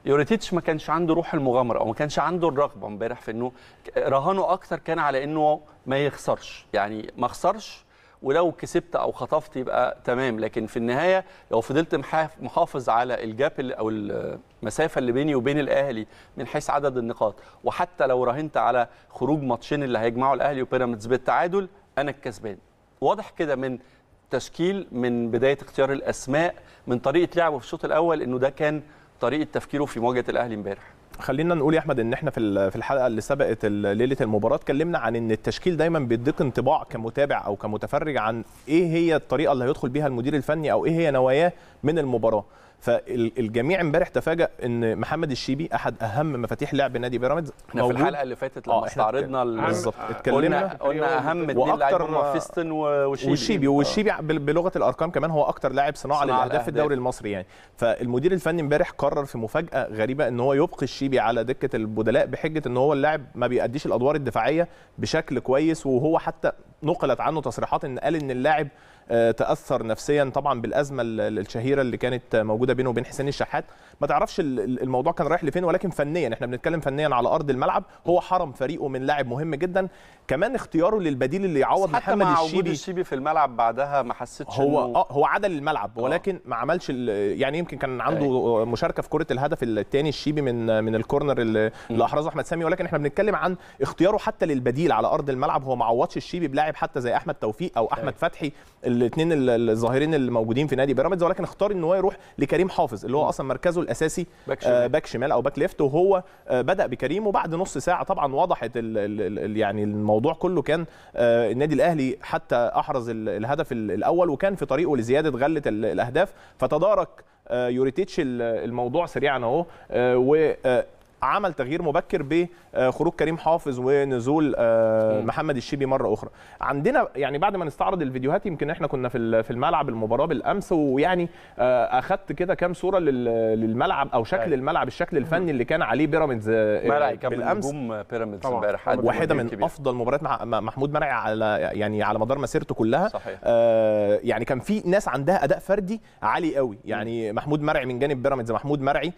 يوريتيتش ما كانش عنده روح المغامره او ما كانش عنده الرغبه امبارح في انه رهانه اكتر كان على انه ما يخسرش يعني ما خسرش ولو كسبت او خطفت يبقى تمام لكن في النهايه لو فضلت محاف- محافظ على الجاب اللي- او المسافه اللي بيني وبين الاهلي من حيث عدد النقاط وحتى لو راهنت على خروج ماتشين اللي هيجمعوا الاهلي وبيراميدز بالتعادل انا الكسبان واضح كده من تشكيل من بدايه اختيار الاسماء من طريقه لعبه في الشوط الاول انه ده كان طريقه تفكيره في مواجهه الاهلي امبارح خلينا نقول يا احمد ان احنا في ال- في الحلقه اللي سبقت ال- ليله المباراه اتكلمنا عن ان التشكيل دايما بيديك انطباع كمتابع او كمتفرج عن ايه هي الطريقه اللي هيدخل بيها المدير الفني او ايه هي نواياه من المباراه فالجميع امبارح تفاجأ ان محمد الشيبي احد اهم مفاتيح لعب نادي بيراميدز احنا في موجود. الحلقه اللي فاتت آه، لما إحنا استعرضنا ال- بالظبط آه، قلنا اتكلمنا قلنا اهم اثنين وأكتر- لعيبه هم فيستن و- وشيبي والشيبي والشيبي بل- بلغه الارقام كمان هو اكتر لاعب صناعه صناعة للاهداف في الأهداف. الدوري المصري يعني فالمدير الفني امبارح قرر في مفاجاه غريبه ان هو يبقي الشيبي على دكه البدلاء بحجه ان هو اللاعب ما بيأديش الادوار الدفاعيه بشكل كويس وهو حتى نقلت عنه تصريحات ان قال ان اللاعب آه، تاثر نفسيا طبعا بالازمه ال- الشهيره اللي كانت موجوده بينه وبين حسين الشحات ما تعرفش ال- ال- الموضوع كان رايح لفين ولكن فنيا احنا بنتكلم فنيا على ارض الملعب هو حرم فريقه من لاعب مهم جدا كمان اختياره للبديل اللي يعوض حتى محمد مع وجود الشيبي الشيبي في الملعب بعدها ما حسيتش هو إنه- اه هو عدل الملعب ولكن ما عملش ال- يعني يمكن كان عنده مشاركه في كره الهدف الثاني الشيبي من من الكورنر اللي, اللي احرزه احمد سامي ولكن احنا بنتكلم عن اختياره حتى للبديل على ارض الملعب هو ما عوضش الشيبي بلاعب حتى زي احمد توفيق او احمد فتحي الاثنين الظاهرين اللي موجودين في نادي بيراميدز ولكن اختار ان هو يروح لكريم حافظ اللي هو اصلا مركزه الاساسي باك آه، شمال. باك شمال او باك ليفت وهو آه، بدا بكريم وبعد نص ساعه طبعا وضحت ال ال ال يعني الموضوع كله كان آه، النادي الاهلي حتى احرز ال- الهدف ال- الاول وكان في طريقه لزياده غله ال- الاهداف فتدارك آه، يوريتيتش ال- الموضوع سريعا اهو آه، و آه، عمل تغيير مبكر بخروج كريم حافظ ونزول آه، محمد الشيبي مره اخرى عندنا يعني بعد ما نستعرض الفيديوهات يمكن احنا كنا في ال- في الملعب المباراه بالامس ويعني آه، اخدت كده كام صوره لل- للملعب او شكل أيوة. الملعب الشكل الفني اللي كان عليه بيراميدز آه، مرعي كان من بالامس نجوم بيراميدز طبعاً. امبارح طبعاً. قدم واحده مجهود من كبير. افضل مباريات مع مع محمود مرعي على يعني على مدار مسيرته كلها صحيح. آه يعني كان في ناس عندها اداء فردي عالي قوي يعني محمود مرعي من جانب بيراميدز محمود مرعي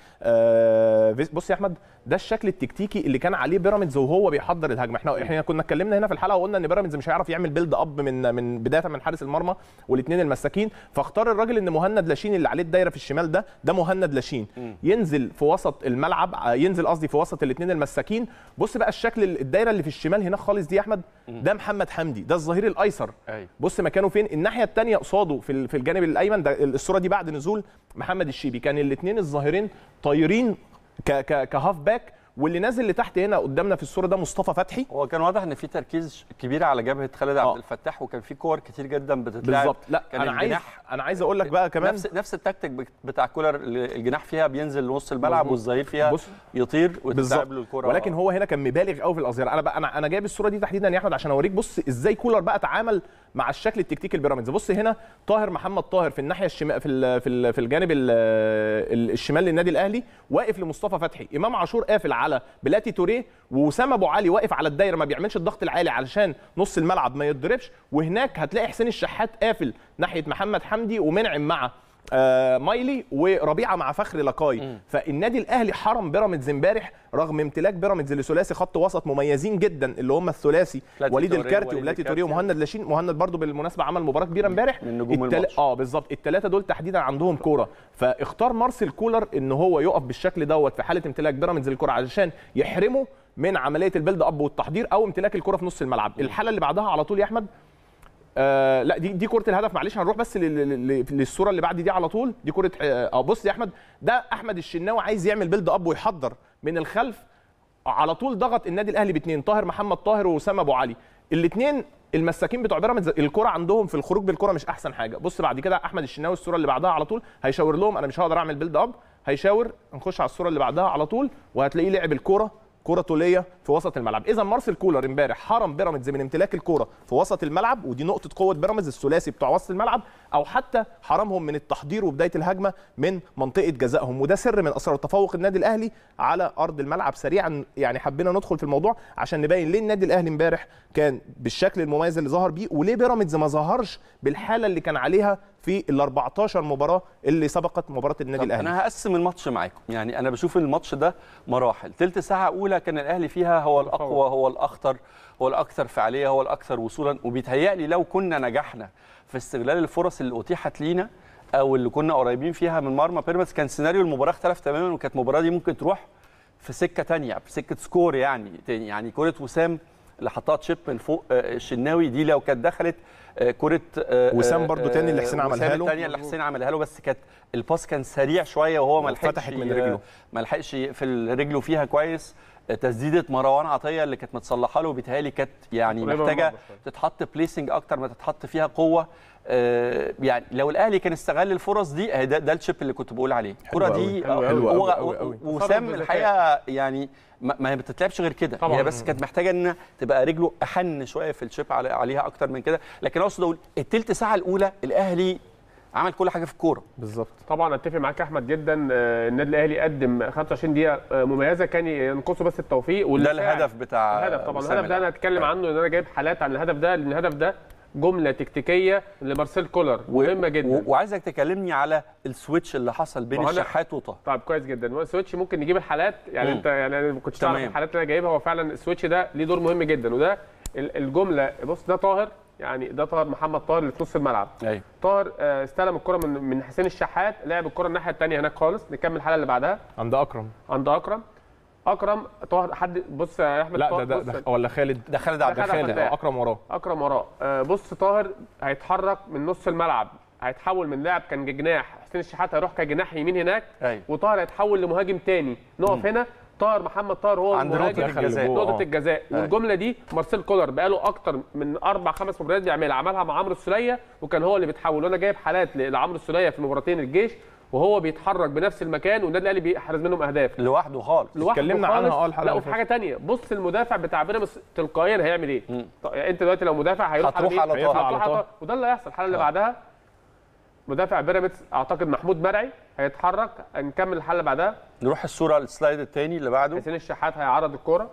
آه بص يا احمد ده الشكل التكتيكي اللي كان عليه بيراميدز وهو بيحضر الهجمه احنا احنا كنا اتكلمنا هنا في الحلقه وقلنا ان بيراميدز مش هيعرف يعمل بيلد اب من من بدايه من حارس المرمى والاثنين المساكين فاختار الراجل ان مهند لاشين اللي عليه الدايره في الشمال ده ده مهند لاشين ينزل في وسط الملعب آه، ينزل قصدي في وسط الاثنين المساكين بص بقى الشكل الدايره اللي في الشمال هناك خالص دي يا احمد ده محمد حمدي ده الظهير الايسر أيوة. بص مكانه فين الناحيه الثانيه قصاده في ال- في الجانب الايمن ده الصوره دي بعد نزول محمد الشيبي كان الاثنين الظاهرين طايرين ك ك كهاف باك واللي نازل لتحت هنا قدامنا في الصوره ده مصطفى فتحي هو كان واضح ان في تركيز كبير على جبهه خالد آه. عبد الفتاح وكان في كور كتير جدا بتتلعب بالظبط لا كان انا عايز الجناح انا عايز اقول لك بقى كمان نفس نفس التكتيك بت- بتاع كولر اللي الجناح فيها بينزل لنص الملعب والظهير فيها بص. يطير بالظبط وتتلعب له الكوره ولكن هو هنا كان مبالغ قوي في الاظهره انا بقى انا انا جايب الصوره دي تحديدا يا احمد عشان اوريك بص ازاي كولر بقى تعامل مع الشكل التكتيكي البيراميدز بص هنا طاهر محمد طاهر في الناحيه الشمال في ال في ال في الجانب ال ال الشمال للنادي الاهلي واقف لمصطفى فتحي امام عاشور قافل على بلاتي توريه واسامه ابو علي واقف على الدايره ما بيعملش الضغط العالي علشان نص الملعب ما يتضربش وهناك هتلاقي حسين الشحات قافل ناحيه محمد حمدي ومنعم مع آه مايلي وربيعه مع فخري لقاي فالنادي الاهلي حرم بيراميدز امبارح رغم امتلاك بيراميدز لثلاثي خط وسط مميزين جدا اللي هم الثلاثي بلاتي وليد توريه الكارتي ووليد وبلاتي الكارتي. توريه ومهند لاشين مهند برضو بالمناسبه عمل مباراه كبيره امبارح من نجوم التل- الماتش. اه بالظبط الثلاثه دول تحديدا عندهم كوره فاختار مارسيل كولر ان هو يقف بالشكل دوت في حاله امتلاك بيراميدز للكره علشان يحرمه من عمليه البيلد اب والتحضير او امتلاك الكره في نص الملعب الحاله اللي بعدها على طول يا احمد آه لا دي دي كره الهدف معلش هنروح بس لل- لل- للصوره اللي بعد دي على طول دي كره اه آه، بص يا احمد ده احمد الشناوي عايز يعمل بيلد اب ويحضر من الخلف على طول ضغط النادي الاهلي باثنين طاهر محمد طاهر واسامه ابو علي الاثنين المساكين بتوع بيراميدز الكره عندهم في الخروج بالكره مش احسن حاجه بص بعد كده احمد الشناوي الصوره اللي بعدها على طول هيشاور لهم انا مش هقدر اعمل بيلد اب هيشاور نخش على الصوره اللي بعدها على طول وهتلاقيه لعب الكره كره طوليه في وسط الملعب اذا مارسيل كولر امبارح حرم بيراميدز من امتلاك الكره في وسط الملعب ودي نقطه قوه بيراميدز الثلاثي بتوع وسط الملعب او حتى حرمهم من التحضير وبدايه الهجمه من منطقه جزائهم وده سر من اسرار تفوق النادي الاهلي على ارض الملعب سريعا يعني حبينا ندخل في الموضوع عشان نبين ليه النادي الاهلي امبارح كان بالشكل المميز اللي ظهر بيه وليه بيراميدز ما ظهرش بالحاله اللي كان عليها في ال 14 مباراه اللي سبقت مباراه النادي طب الاهلي انا هقسم الماتش معاكم يعني انا بشوف الماتش ده مراحل تلت ساعه اولى كان الاهلي فيها هو الاقوى هو الاخطر هو الاكثر فعاليه هو الاكثر وصولا وبيتهيألي لو كنا نجحنا في استغلال الفرص اللي اتيحت لينا او اللي كنا قريبين فيها من مرمى بيراميدز كان سيناريو المباراه اختلف تماما وكانت المباراه دي ممكن تروح في سكه تانية في سكه سكور يعني تاني يعني كره وسام اللي حطها تشيب من فوق آه، الشناوي دي لو كانت دخلت آه، كره آه، وسام آه، برضو تاني اللي حسين آه، عملها وسام له. التانية اللي حسين عملها له بس كانت الباس كان سريع شويه وهو ما لحقش فتحت من رجله. ما لحقش يقفل رجله فيها كويس تسديده مروان عطيه اللي كانت متصلحه له بيتهيألي كانت يعني قريبة من محتاجه المرمى شوية. تتحط بليسنج اكتر ما تتحط فيها قوه آه، يعني لو الاهلي كان استغل الفرص دي أهي ده, ده الشيب اللي كنت بقول عليه الكره حلو دي أوي، آه، حلو أوي، هو- أوي، أوي. وسام تصرف بذكاء. الحقيقه يعني ما ما هي بتتلعبش غير كده طبعاً. هي بس كانت محتاجه ان تبقى رجله احن شويه في الشيب على- عليها اكتر من كده لكن اقصد اقول التلت ساعه الاولى الاهلي عمل كل حاجه في الكوره بالظبط طبعا اتفق معاك يا احمد جدا آه، النادي الاهلي قدم 25 دقيقه آه، مميزه كان ينقصه بس التوفيق واللي ده ساعد- الهدف بتاع الهدف طبعا وسام الهدف ده انا هتكلم آه. عنه ان انا جايب حالات عن الهدف ده لان الهدف ده جمله تكتيكيه لمارسيل كولر مهمه جدا و- وعايزك تكلمني على السويتش اللي حصل بين ما هو أنا- الشحات وطه طيب كويس جدا السويتش ممكن نجيب الحالات يعني مم. انت يعني انا ما كنتش تعرف تمام. الحالات اللي انا جايبها هو فعلا السويتش ده ليه دور مهم جدا وده ال- الجمله بص ده طاهر يعني ده طاهر محمد طاهر اللي في نص الملعب ايوه طاهر آه، استلم الكره من من حسين الشحات لعب الكره الناحيه الثانيه هناك خالص نكمل الحاله اللي بعدها عند اكرم عند اكرم اكرم طاهر حد بص يا احمد لا طاهر ده بص- ده, ده ولا خالد ده خالد ده عبد خالد الخالق عبد خالد اه اكرم وراه اكرم وراه آه، بص طاهر هيتحرك من نص الملعب هيتحول من لاعب كان جناح حسين الشحات هيروح كجناح يمين هناك ايوه وطاهر هيتحول لمهاجم تاني نقف هنا طاهر محمد طاهر هو عند المهاجم نقطة الجزاء. جوه، نقطه آه. الجزاء والجمله دي مارسيل كولر بقاله اكتر من اربع خمس مباريات بيعملها عملها مع عمرو السوليه وكان هو اللي بيتحول وانا جايب حالات ل- لعمرو السوليه في مباراتين الجيش وهو بيتحرك بنفس المكان والنادي الاهلي بيحرز منهم اهداف لوحده خالص لوحده اتكلمنا خالص. عنها اه الحلقة لا اللي وفي حاجه تانية بص المدافع بتاع بيراميدز تلقائيا هيعمل ايه؟ طيب انت دلوقتي لو مدافع هيروح هتروح مين؟ على طه. هيطلع على على طه. طه وده اللي هيحصل الحاله اللي بعدها مدافع بيراميدز اعتقد محمود مرعي هيتحرك نكمل الحاله اللي بعدها نروح الصوره السلايد الثاني اللي بعده حسين الشحات هيعرض الكوره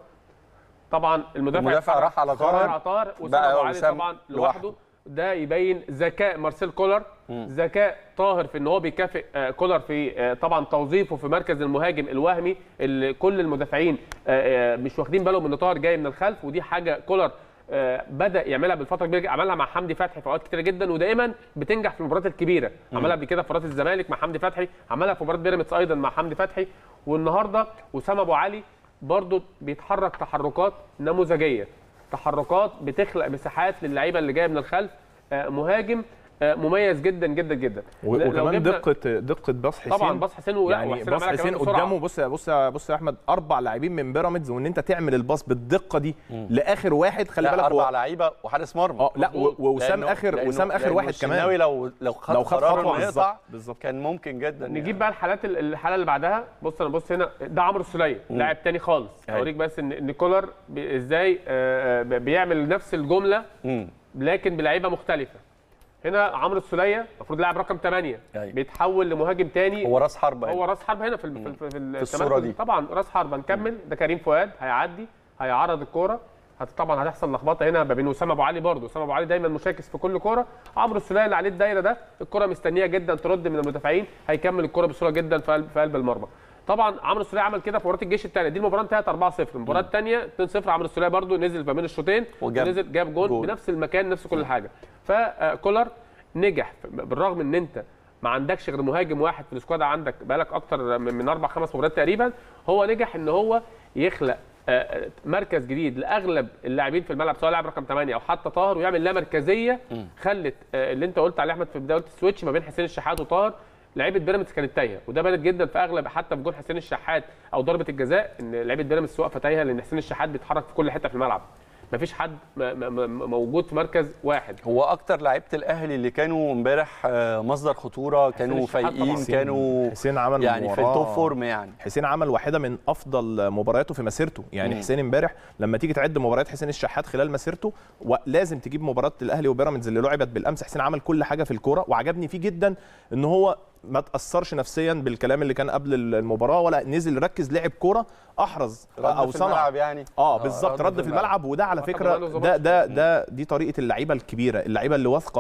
طبعا المدافع المدافع يتحرك. راح على طاهر. راح على طاهر وسام بقى ابو علي وسام طبعا لوحده. لوحده ده يبين ذكاء مارسيل كولر ذكاء طاهر في ان هو بيكافئ آه، كولر في آه، طبعا توظيفه في مركز المهاجم الوهمي اللي كل المدافعين آه، آه، مش واخدين بالهم ان طاهر جاي من الخلف ودي حاجه كولر آه، بدا يعملها بالفتره كبيره عملها مع حمدي فتحي في اوقات كتيره جدا ودائما بتنجح في المباريات الكبيره عملها قبل كده في مباراه الزمالك مع حمدي فتحي عملها في مباراه بيراميدز ايضا مع حمدي فتحي والنهارده وسام ابو علي برضه بيتحرك تحركات نموذجيه تحركات بتخلق مساحات للعيبه اللي جايه من الخلف آه، مهاجم آه، مميز جدا جدا جدا و- لو وكمان جبنا- دقه دقه باص حسين طبعا باص حسين ولا يعني وحسين باص عملها حسين كمان بسرعة. قدامه بص بص بص يا احمد اربع لاعبين من بيراميدز وان انت تعمل الباص بالدقه دي لاخر واحد خلي لا بالك اربع هو لعيبه وحارس مرمى اه لا و- ووسام لأنه- اخر لأنه- وسام اخر لأنه واحد الشناوي كمان لو لو خد لو خد قرار خطوة انه يقطع بالظبط، بالظبط. كان ممكن جدا نجيب يعني. بقى الحالات ال- الحاله اللي بعدها بص انا بص هنا ده عمرو السوليه لاعب تاني خالص أيوة. اوريك بس ان ان كولر بي- ازاي آه، آه، بيعمل نفس الجمله مم. لكن بلعيبه مختلفه هنا عمرو السوليه المفروض لاعب رقم 8 أيوة. بيتحول لمهاجم تاني هو راس حربه هو هو راس حربه هنا في ال- في, ال- في, ال- الصورة التمركز. دي. طبعا راس حربه نكمل ده كريم فؤاد هيعدي هيعرض الكوره هت- طبعا هتحصل لخبطه هنا ما بين وسام ابو علي برضه وسام ابو علي دايما مشاكس في كل كوره عمرو السوليه اللي عليه الدايره ده الكوره مستنيه جدا ترد من المدافعين هيكمل الكوره بسهوله جدا في قلب في قلب المرمى طبعا عمرو السوليه عمل كده في مباراه الجيش الثانيه دي المباراه انتهت 4-0 المباراه الثانيه 2-0 عمرو السوليه برضه نزل ما بين الشوطين وجاب ونزل جاب جول, جول. بنفس المكان نفس كل حاجه فكولر نجح بالرغم ان انت ما عندكش غير مهاجم واحد في السكواد عندك بقالك اكتر من من اربع خمس مباريات تقريبا هو نجح ان هو يخلق آه، مركز جديد لاغلب اللاعبين في الملعب سواء لاعب رقم 8 او حتى طاهر ويعمل لا مركزيه خلت آه، اللي انت قلت عليه احمد في بدايه السويتش ما بين حسين الشحات وطاهر لعيبه بيراميدز كانت تايهه وده بانت جدا في اغلب حتى في جول حسين الشحات او ضربه الجزاء ان لعيبه بيراميدز واقفه تايهه لان حسين الشحات بيتحرك في كل حته في الملعب مفيش حد م- م- م- موجود في مركز واحد هو اكتر لعيبه الاهلي اللي كانوا امبارح آه، مصدر خطوره كانوا الشحات طبعاً. فايقين حسين- كانوا حسين عمل يعني في مباراة- التوب فورم يعني حسين عمل واحده من افضل مبارياته في مسيرته يعني مم. حسين امبارح لما تيجي تعد مباريات حسين الشحات خلال مسيرته ولازم تجيب مباراه الاهلي وبيراميدز اللي لعبت بالامس حسين عمل كل حاجه في الكوره وعجبني فيه جدا ان هو ما تاثرش نفسيا بالكلام اللي كان قبل المباراه ولا نزل ركز لعب كوره احرز رد او في صنع الملعب يعني اه بالظبط رد في الملعب وده على أعتقد فكره إنه ظبط ده ده ده دي طريقه اللعيبه الكبيره اللعيبه اللي واثقه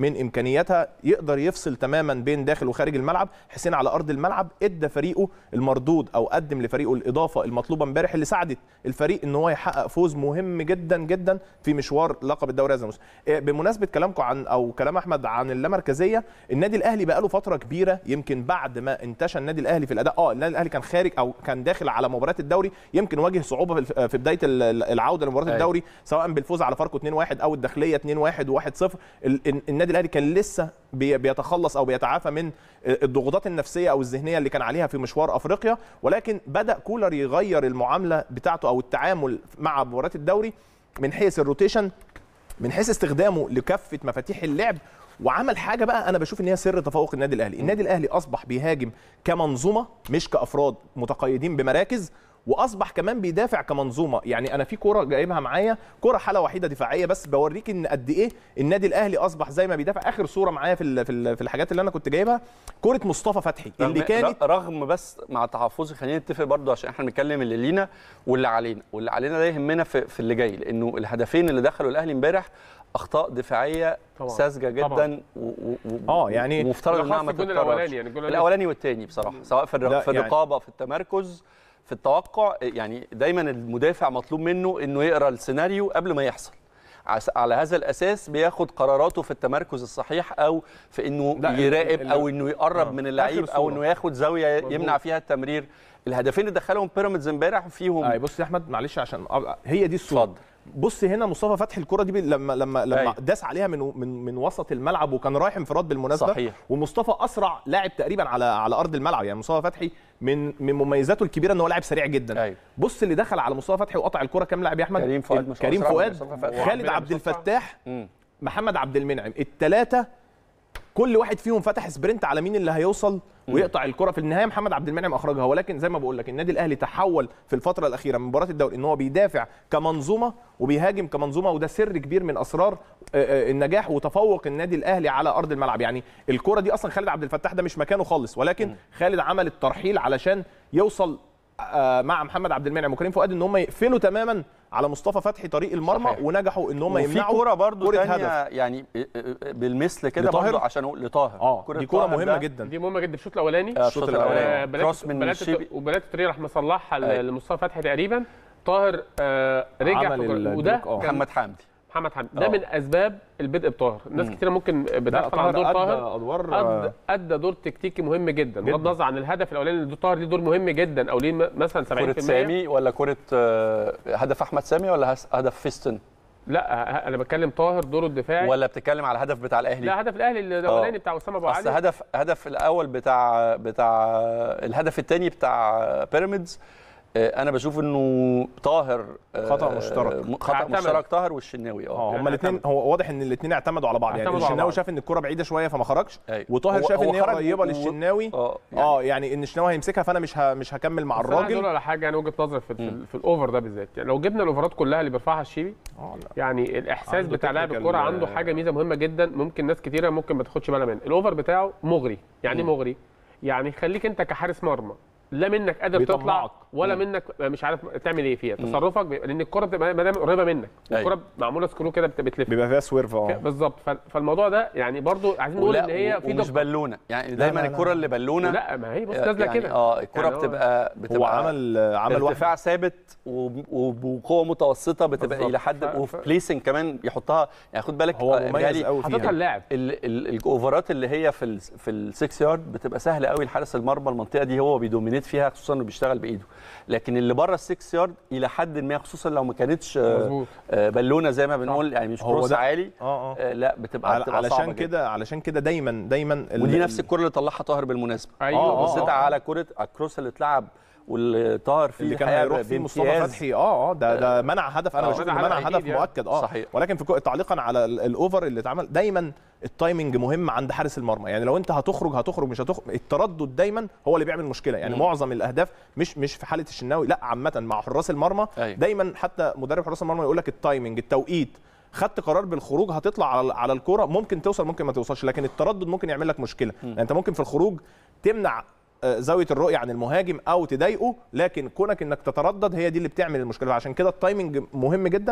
من امكانياتها يقدر يفصل تماما بين داخل وخارج الملعب حسين على ارض الملعب ادى فريقه المردود او قدم لفريقه الاضافه المطلوبه امبارح اللي ساعدت الفريق ان هو يحقق فوز مهم جدا جدا في مشوار لقب الدوري هذا الموسم إيه، بمناسبه كلامكم عن او كلام احمد عن اللامركزيه النادي الاهلي بقى له فتره كبيره يمكن بعد ما انتشى النادي الاهلي في الاداء اه النادي الاهلي كان خارج او كان داخل على مباراه الدوري يمكن واجه صعوبه في الف- في بدايه ال- ال- العوده لمباراه أيوة. الدوري سواء بالفوز على فاركو 2-1 او الداخليه 2-1 و1-0 ال- ال- النادي الاهلي كان لسه بي- بيتخلص او بيتعافى من الضغوطات النفسيه او الذهنيه اللي كان عليها في مشوار افريقيا ولكن بدا كولر يغير المعامله بتاعته او التعامل مع مباراه الدوري من حيث الروتيشن من حيث استخدامه لكافه مفاتيح اللعب وعمل حاجه بقى انا بشوف ان هي سر تفوق النادي الاهلي النادي الاهلي اصبح بيهاجم كمنظومه مش كافراد متقيدين بمراكز واصبح كمان بيدافع كمنظومه يعني انا في كوره جايبها معايا كوره حاله وحيده دفاعيه بس بوريك ان قد ايه النادي الاهلي اصبح زي ما بيدافع اخر صوره معايا في ال- في ال- في الحاجات اللي انا كنت جايبها كوره مصطفى فتحي اللي رغم- كانت رغم بس مع تحفظي خلينا نتفق برضو عشان احنا بنتكلم اللي لينا واللي علينا واللي علينا ده يهمنا في, في اللي جاي لانه الهدفين اللي دخلوا الاهلي امبارح اخطاء دفاعيه طبعاً. ساذجه جدا طبعاً. و- و- و- آه، يعني ومفترض انها بالأخص ما الجون تتكررش الأولاني، يعني الجون الاولاني والثاني بصراحه سواء في لا، الر- في يعني- الرقابه في التمركز في التوقع يعني دايما المدافع مطلوب منه انه يقرا السيناريو قبل ما يحصل عس- على هذا الاساس بياخد قراراته في التمركز الصحيح او في انه لا، ال- يراقب ال- او انه يقرب آه، من اللعيب آخر او صورة. انه ياخد زاويه مظبوط. يمنع فيها التمرير الهدفين اللي دخلهم بيراميدز امبارح فيهم آه بص يا احمد معلش عشان أ- هي دي الصوره اتفضل. بص هنا مصطفى فتحي الكره دي بي- لما لما لما أيوة. داس عليها من من من وسط الملعب وكان رايح انفراد بالمناسبه صحيح. ومصطفى اسرع لاعب تقريبا على على ارض الملعب يعني مصطفى فتحي من من مميزاته الكبيره ان هو لاعب سريع جدا أيوة. بص اللي دخل على مصطفى فتحي وقطع الكره كام لاعب يا احمد كريم فؤاد مش كريم أسرع من فؤاد مصطفى فتحي. خالد وعبد عبد مصطفى. الفتاح مم. محمد عبد المنعم الثلاثه كل واحد فيهم فتح سبرنت على مين اللي هيوصل ويقطع الكره في النهايه محمد عبد المنعم اخرجها ولكن زي ما بقول لك النادي الاهلي تحول في الفتره الاخيره من مباراه الدوري ان هو بيدافع كمنظومه وبيهاجم كمنظومه وده سر كبير من اسرار آه، آه، النجاح وتفوق النادي الاهلي على ارض الملعب يعني الكره دي اصلا خالد عبد الفتاح ده مش مكانه خالص ولكن خالد عمل الترحيل علشان يوصل آه، مع محمد عبد المنعم وكريم فؤاد ان هم يقفلوا تماما على مصطفى فتحي طريق المرمى صحيح. ونجحوا ان هم وفي يمنعوا كوره برضو كرة تانية هدف. يعني بالمثل كده لطاهر؟ برضو عشان اقول لطاهر اه دي كوره طاهر مهمه ده جدا دي مهمه جدا الشوط الاولاني آه، الشوط الشوط الأولاني. الاولاني آه، بلات كروس من بلات الشيبي وبلات تري راح مصلحها ل- أيوة. لمصطفى فتحي تقريبا طاهر آه، رجع عمل في- البلوك، وده آه. كان محمد حمدي محمد حمدي ده آه. من اسباب البدء بطاهر ناس مم. كتير ممكن لا بتغفل عن دور طاهر طاهر ادى ادوار أدى, ادى دور تكتيكي مهم جدا جداً. بغض النظر عن الهدف الاولاني اللي طاهر ليه دور مهم جدا او ليه م- مثلا 70% كرة سامي ولا كرة آه، هدف أحمد سامي ولا هس- هدف فيستن لا ه- انا بتكلم طاهر دوره الدفاعي ولا بتتكلم على الهدف بتاع الأهلي؟ لا هدف الاهلي الاولاني بتاع اسامه ابو اصل علي هدف هدف الاول بتاع بتاع الهدف الثاني بتاع بيراميدز آه، انا بشوف انه طاهر آه، خطأ مشترك. م- خطا اعتمد. مشترك طاهر والشناوي اه اه هما يعني الاثنين هو واضح ان الاثنين اعتمدوا على بعض يعني اعتمدوا على الشناوي بعض. شاف ان الكره بعيده شويه فما خرجش أيوة. وطاهر هو- شاف هو ان هي خرج قريبه و- للشناوي اه يعني اه يعني ان الشناوي هيمسكها فانا مش ه... مش هكمل مع بس أنا عايز اقول الراجل على حاجه انا وجهه نظري في, مم. في, في الاوفر ده بالذات يعني لو جبنا الاوفرات كلها اللي بيرفعها الشيبي اه لا يعني الاحساس عنده بتاع لاعب technical- الكوره عنده حاجه ميزه مهمه جدا ممكن ناس كتيره ممكن ما تاخدش بالها منها الاوفر بتاعه مغري يعني ايه مم. مغري يعني يخليك انت كحارس مرمى لا منك قادر بيطمعك. تطلع ولا مم. منك مش عارف تعمل ايه فيها مم. تصرفك بيبقى لان الكره بتبقى ما دام قريبه منك أيوة. والكره معموله سكرو كده بت- بتلف بيبقى فيها سويرف اه بالظبط ف- فالموضوع ده يعني برضو عايزين نقول ولا ان هي في ومش دقه بالونه يعني دايما لا، لا. الكره اللي بالونه لا ما هي بص آه، نازله يعني كده اه الكره يعني هو- بتبقى بتبقى هو عمل عمل واحد ارتفاع ثابت وب- وب- وبقوه متوسطه بتبقى بالظبط. الى حد ف- وفي ف- بليسنج كمان يحطها يعني خد بالك هو آه، مميز بيالي قوي حاططها فيها اللاعب ال- ال- الاوفرات اللي هي في ال في السكس يارد بتبقى سهله قوي لحارس المرمى المنطقه دي هو بيدومينيت فيها خصوصا انه بيشتغل بايده لكن اللي بره السكس يارد الى حد ما خصوصا لو ما كانتش آه، مظبوط آه، بالونه زي ما بنقول يعني مش هو كروس ده- عالي اه اه آه، لا بتبقى, على- بتبقى صعبة علشان جداً. كده علشان كده دايما دايما ال- ودي ال- نفس الكره اللي طلعها طاهر بالمناسبه ايوه آه، آه، بصيت آه. على كره على الكروس اللي اتلعب والطاهر فيه اللي كان الحقيقة هيروح فيه مصطفى بامتياز. فتحي اه اه ده ده منع هدف انا آه. بشوف منع انه منع هدف هدف أكيد يعني. مؤكد اه صحيح. ولكن في كو- تعليقا على ال- الاوفر اللي اتعمل دايما التايمنج مهم عند حارس المرمى يعني لو انت هتخرج هتخرج مش هتخرج التردد دايما هو اللي بيعمل مشكله يعني مم. معظم الاهداف مش مش في حاله الشناوي لا عامه مع حراس المرمى أيوة. دايما حتى مدرب حراس المرمى يقول لك التايمنج التوقيت خدت قرار بالخروج هتطلع على على الكوره ممكن توصل ممكن ما توصلش لكن التردد ممكن يعمل لك مشكله يعني انت ممكن في الخروج تمنع آه، زاويه الرؤيه عن المهاجم او تضايقه لكن كونك انك تتردد هي دي اللي بتعمل المشكله عشان كده التايمنج مهم جدا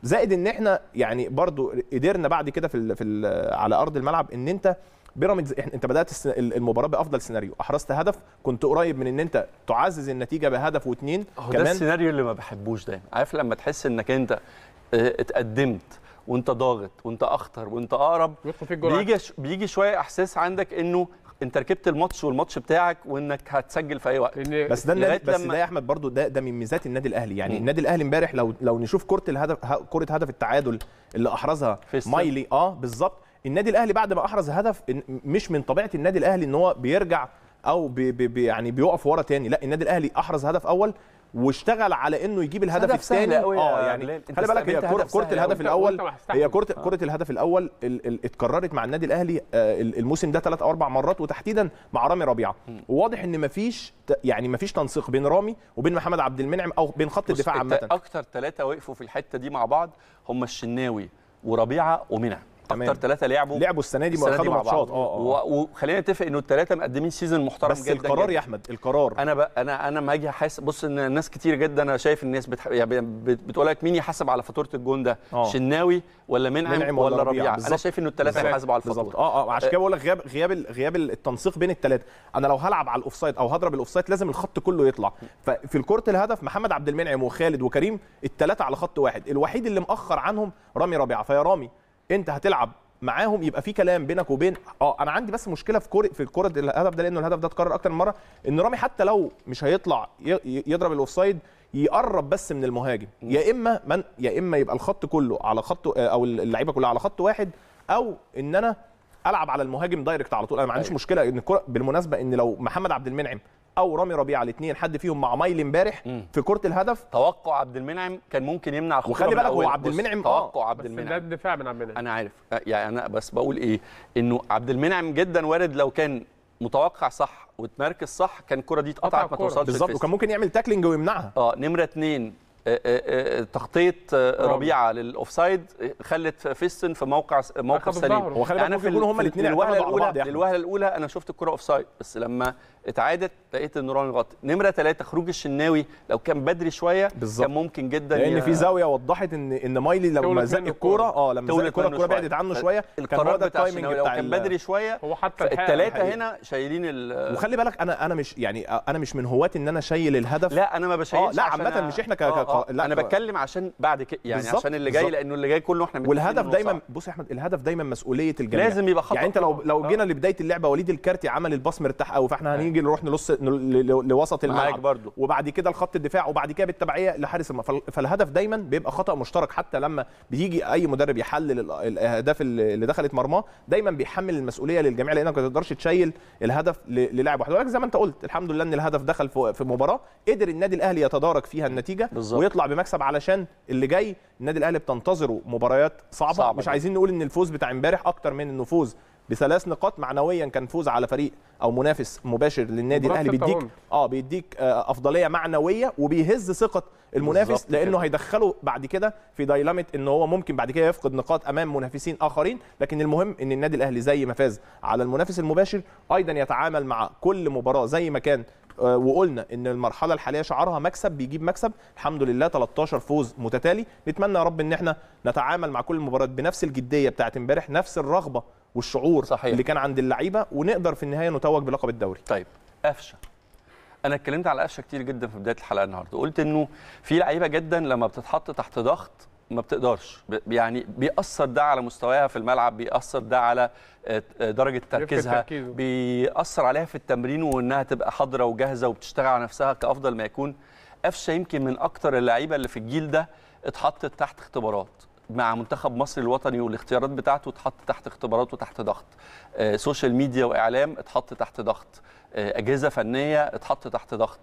زائد ان احنا يعني برضو قدرنا بعد كده في ال في ال على ارض الملعب ان انت بيراميدز إحنا- انت بدات الس- المباراه بافضل سيناريو احرزت هدف كنت قريب من ان انت تعزز النتيجه بهدف واثنين هو ده السيناريو اللي ما بحبوش دايما عارف لما تحس انك انت اه، اتقدمت وانت ضاغط وانت اخطر وانت اقرب ويدخل فيك جول بيجي بيجي شويه احساس عندك انه انت ركبت الماتش والماتش بتاعك وانك هتسجل في اي وقت لان بس ده لغاية النادي بس لما- ده يا احمد برضو ده ده من ميزات النادي الاهلي يعني مم. النادي الاهلي امبارح لو لو نشوف كره الهدف ه- كره هدف التعادل اللي احرزها فيستون. مايلي اه بالظبط النادي الاهلي بعد ما احرز هدف إن- مش من طبيعه النادي الاهلي ان هو بيرجع او بي بي بي يعني بيقف ورا تاني لا النادي الاهلي احرز هدف اول واشتغل على انه يجيب الهدف هدف سهل الثاني قوي يا اه يعني بلال. أنت خلي بالك هي استقبلت كره هدف كره سهل الهدف أوي. الاول وأنت ما هتستحمل. هي كره كره الهدف الاول ال- ال- اتكررت مع النادي الاهلي آه، ال- الموسم ده ثلاث او اربع مرات وتحديدا مع رامي ربيعه وواضح ان مفيش ت- يعني مفيش تنسيق بين رامي وبين محمد عبد المنعم او بين خط بص، الدفاع الت- عامه اكتر ثلاثه وقفوا في الحته دي مع بعض هم الشناوي وربيعه ومنعم تمام. اكتر ثلاثه لعبوا لعبوا السنه دي السنة دي خدوا مع ماتشات بعض اه اه و- وخلينا نتفق انه الثلاثه مقدمين سيزون محترم بس جدا القرار جدا. يا احمد القرار انا بقى انا انا لما اجي احاسب بص ان ناس كتير جدا انا شايف الناس بتح... يعني بت- بتقول لك مين يحاسب على فاتوره الجون ده آه. شناوي ولا منعم, منعم ولا, ولا ربيعه, ربيعة. انا بالظبط. شايف انه الثلاثه بالظبط. يحاسبوا على بالظبط الفاتوره اه اه عشان كده بقول لك غياب غياب ال- غياب التنسيق بين الثلاثه انا لو هلعب على الاوفسايد او هضرب الاوفسايد لازم الخط كله يطلع ففي الكره الهدف محمد عبد المنعم وخالد وكريم الثلاثه على خط واحد الوحيد اللي مأخر عنهم رامي ربيعه فيا رامي انت هتلعب معاهم يبقى في كلام بينك وبين اه انا عندي بس مشكله في كوره في كره الهدف ده لانه الهدف ده اتكرر اكتر من مره ان رامي حتى لو مش هيطلع ي- ي- يضرب الاوفسايد يقرب بس من المهاجم يا اما من يا اما يبقى الخط كله على خط او اللعيبه كلها على خط واحد او ان انا العب على المهاجم دايركت على طول انا ما عنديش أيوة. مشكله ان الكره بالمناسبه ان لو محمد عبد المنعم او رامي ربيعه الاثنين حد فيهم مع مايلي امبارح مم. في كره الهدف توقع عبد المنعم كان ممكن يمنع الخطوره وخلي من بالك هو أولها. عبد بص، المنعم، آه. توقع عبد بس ده المنعم الدفاع من عبد المنعم انا عارف يعني انا بس بقول ايه انه عبد المنعم جدا وارد لو كان متوقع صح وتمركز صح كان الكره دي اتقطعت ما الكرة. توصلش بالظبط الفيس. وكان ممكن يعمل تاكلينج ويمنعها اه نمره اثنين آه، آه، آه، تغطيه آه، رامي. ربيعه للاوفسايد آه، خلت فيستن في موقع موقف أخدوا سليم ظهره. هو خلي بالك أنا ممكن يكونوا هما ال- الاثنين للوهله اعتمدوا على بعض الاولى يا أحمد. للوهله الاولى انا شفت الكره اوف سايد بس لما اتعادت لقيت ان رامي غطي نمره ثلاثه خروج الشناوي لو كان بدري شويه بالظبط. كان ممكن جدا لان ي- في زاويه وضحت ان ان مايلي لما تولد زق منه الكوره الكورة. اه لما زق تولد الكوره منه الكوره شوية. بعدت عنه شويه كان القرار هو ده بتاع التايمنج الشناوي لو بتاع كان ال- بدري شويه هو حتى الحقيقة- الثلاثه الحقيقة. هنا شايلين ال وخلي بالك انا انا مش يعني انا مش من هواة ان انا شايل الهدف لا انا ما بشيلش لا، عشان عامة أ- مش إحنا ك- آه، ك- آه. لا، انا ك- بتكلم عشان بعد كده يعني بالظبط، عشان اللي جاي بالظبط. لانه اللي جاي كله احنا متفقين والهدف إنه دايما صعب. بص يا احمد الهدف دايما مسؤوليه الجميع لازم يبقى خطأ يعني انت لو طبعاً. لو آه. جينا لبدايه اللعبه وليد الكارتي عمل الباص مرتاح قوي فاحنا هنيجي نروح نلص ل- ل- لوسط معاك الملعب برضو. وبعد كده لخط الدفاع وبعد كده بالتبعيه لحارس المرمى فال- فالهدف دايما بيبقى خطا مشترك حتى لما بيجي اي مدرب يحلل ال- الاهداف اللي اللي دخلت مرماه دايما بيحمل المسؤوليه للجميع لانك ما تقدرش تشيل الهدف ل- للاعب واحد ولكن زي ما انت قلت الحمد لله ان الهدف دخل في في مباراه قدر النادي الاهلي يتدارك فيها النتيجه بالظبط. ويطلع بمكسب علشان اللي جاي النادي الاهلي بتنتظره مباريات صعبه, صعبة مش جدا. عايزين نقول ان الفوز بتاع امبارح اكتر من انه فوز بثلاث نقاط معنويا كان فوز على فريق او منافس مباشر للنادي مباراة الاهلي ستة بيديك بونت. اه بيديك آه افضليه معنويه وبيهز ثقه المنافس بالظبط لانه كده. هيدخله بعد كده في دايلامه ان هو ممكن بعد كده يفقد نقاط امام منافسين اخرين لكن المهم ان النادي الاهلي زي ما فاز على المنافس المباشر ايضا يتعامل مع كل مباراه زي ما كان آه، وقلنا ان المرحله الحاليه شعارها مكسب بيجيب مكسب الحمد لله 13 فوز متتالي نتمنى يا رب ان احنا نتعامل مع كل المباريات بنفس الجديه بتاعت امبارح نفس الرغبه والشعور صحيح. اللي كان عند اللعيبه ونقدر في النهايه نتوج بلقب الدوري طيب قفشه انا اتكلمت على قفشه كتير جدا في بدايه الحلقه النهارده قلت انه في لعيبه جدا لما بتتحط تحت ضغط ما بتقدرش ب- يعني بيأثر ده على مستواها في الملعب بيأثر ده على آه، آه، درجة تركيزها تركيزه. بيأثر عليها في التمرين وإنها تبقى حاضرة وجاهزة وبتشتغل على نفسها كأفضل ما يكون قفشة يمكن من أكتر اللعيبة اللي في الجيل ده اتحطت تحت اختبارات مع منتخب مصر الوطني والاختيارات بتاعته اتحط تحت اختبارات وتحت ضغط آه، سوشيال ميديا واعلام اتحط تحت ضغط آه، اجهزه فنيه اتحط تحت ضغط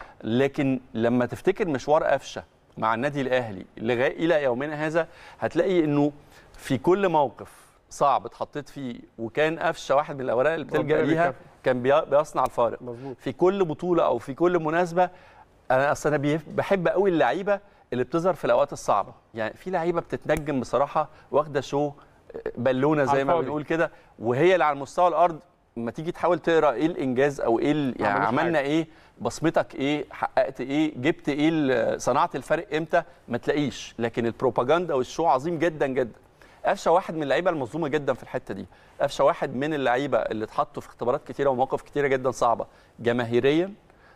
لكن لما تفتكر مشوار قفشه مع النادي الاهلي لغايه الى يومنا هذا هتلاقي انه في كل موقف صعب اتحطيت فيه وكان قفشه واحد من الاوراق اللي بتلجا ربنا ليها بيكافئ. كان بي- بيصنع الفارق مظبوط في كل بطوله او في كل مناسبه انا اصل انا بيف- بحب قوي اللعيبه اللي بتظهر في الاوقات الصعبه يعني في لعيبه بتتنجم بصراحه واخده شو بالونه زي على ما الفاضي. بنقول كده وهي اللي على مستوى الارض لما تيجي تحاول تقرا ايه الانجاز او ايه ال- يعني عملوش عملنا ايه بصمتك ايه حققت ايه جبت ايه ال- صنعت الفرق امتى ما تلاقيش لكن البروباجندا والشو عظيم جدا جدا قفشه واحد من اللعيبه المظلومه جدا في الحته دي قفشه واحد من اللعيبه اللي اتحطوا في اختبارات كتيره ومواقف كتيره جدا صعبه جماهيريا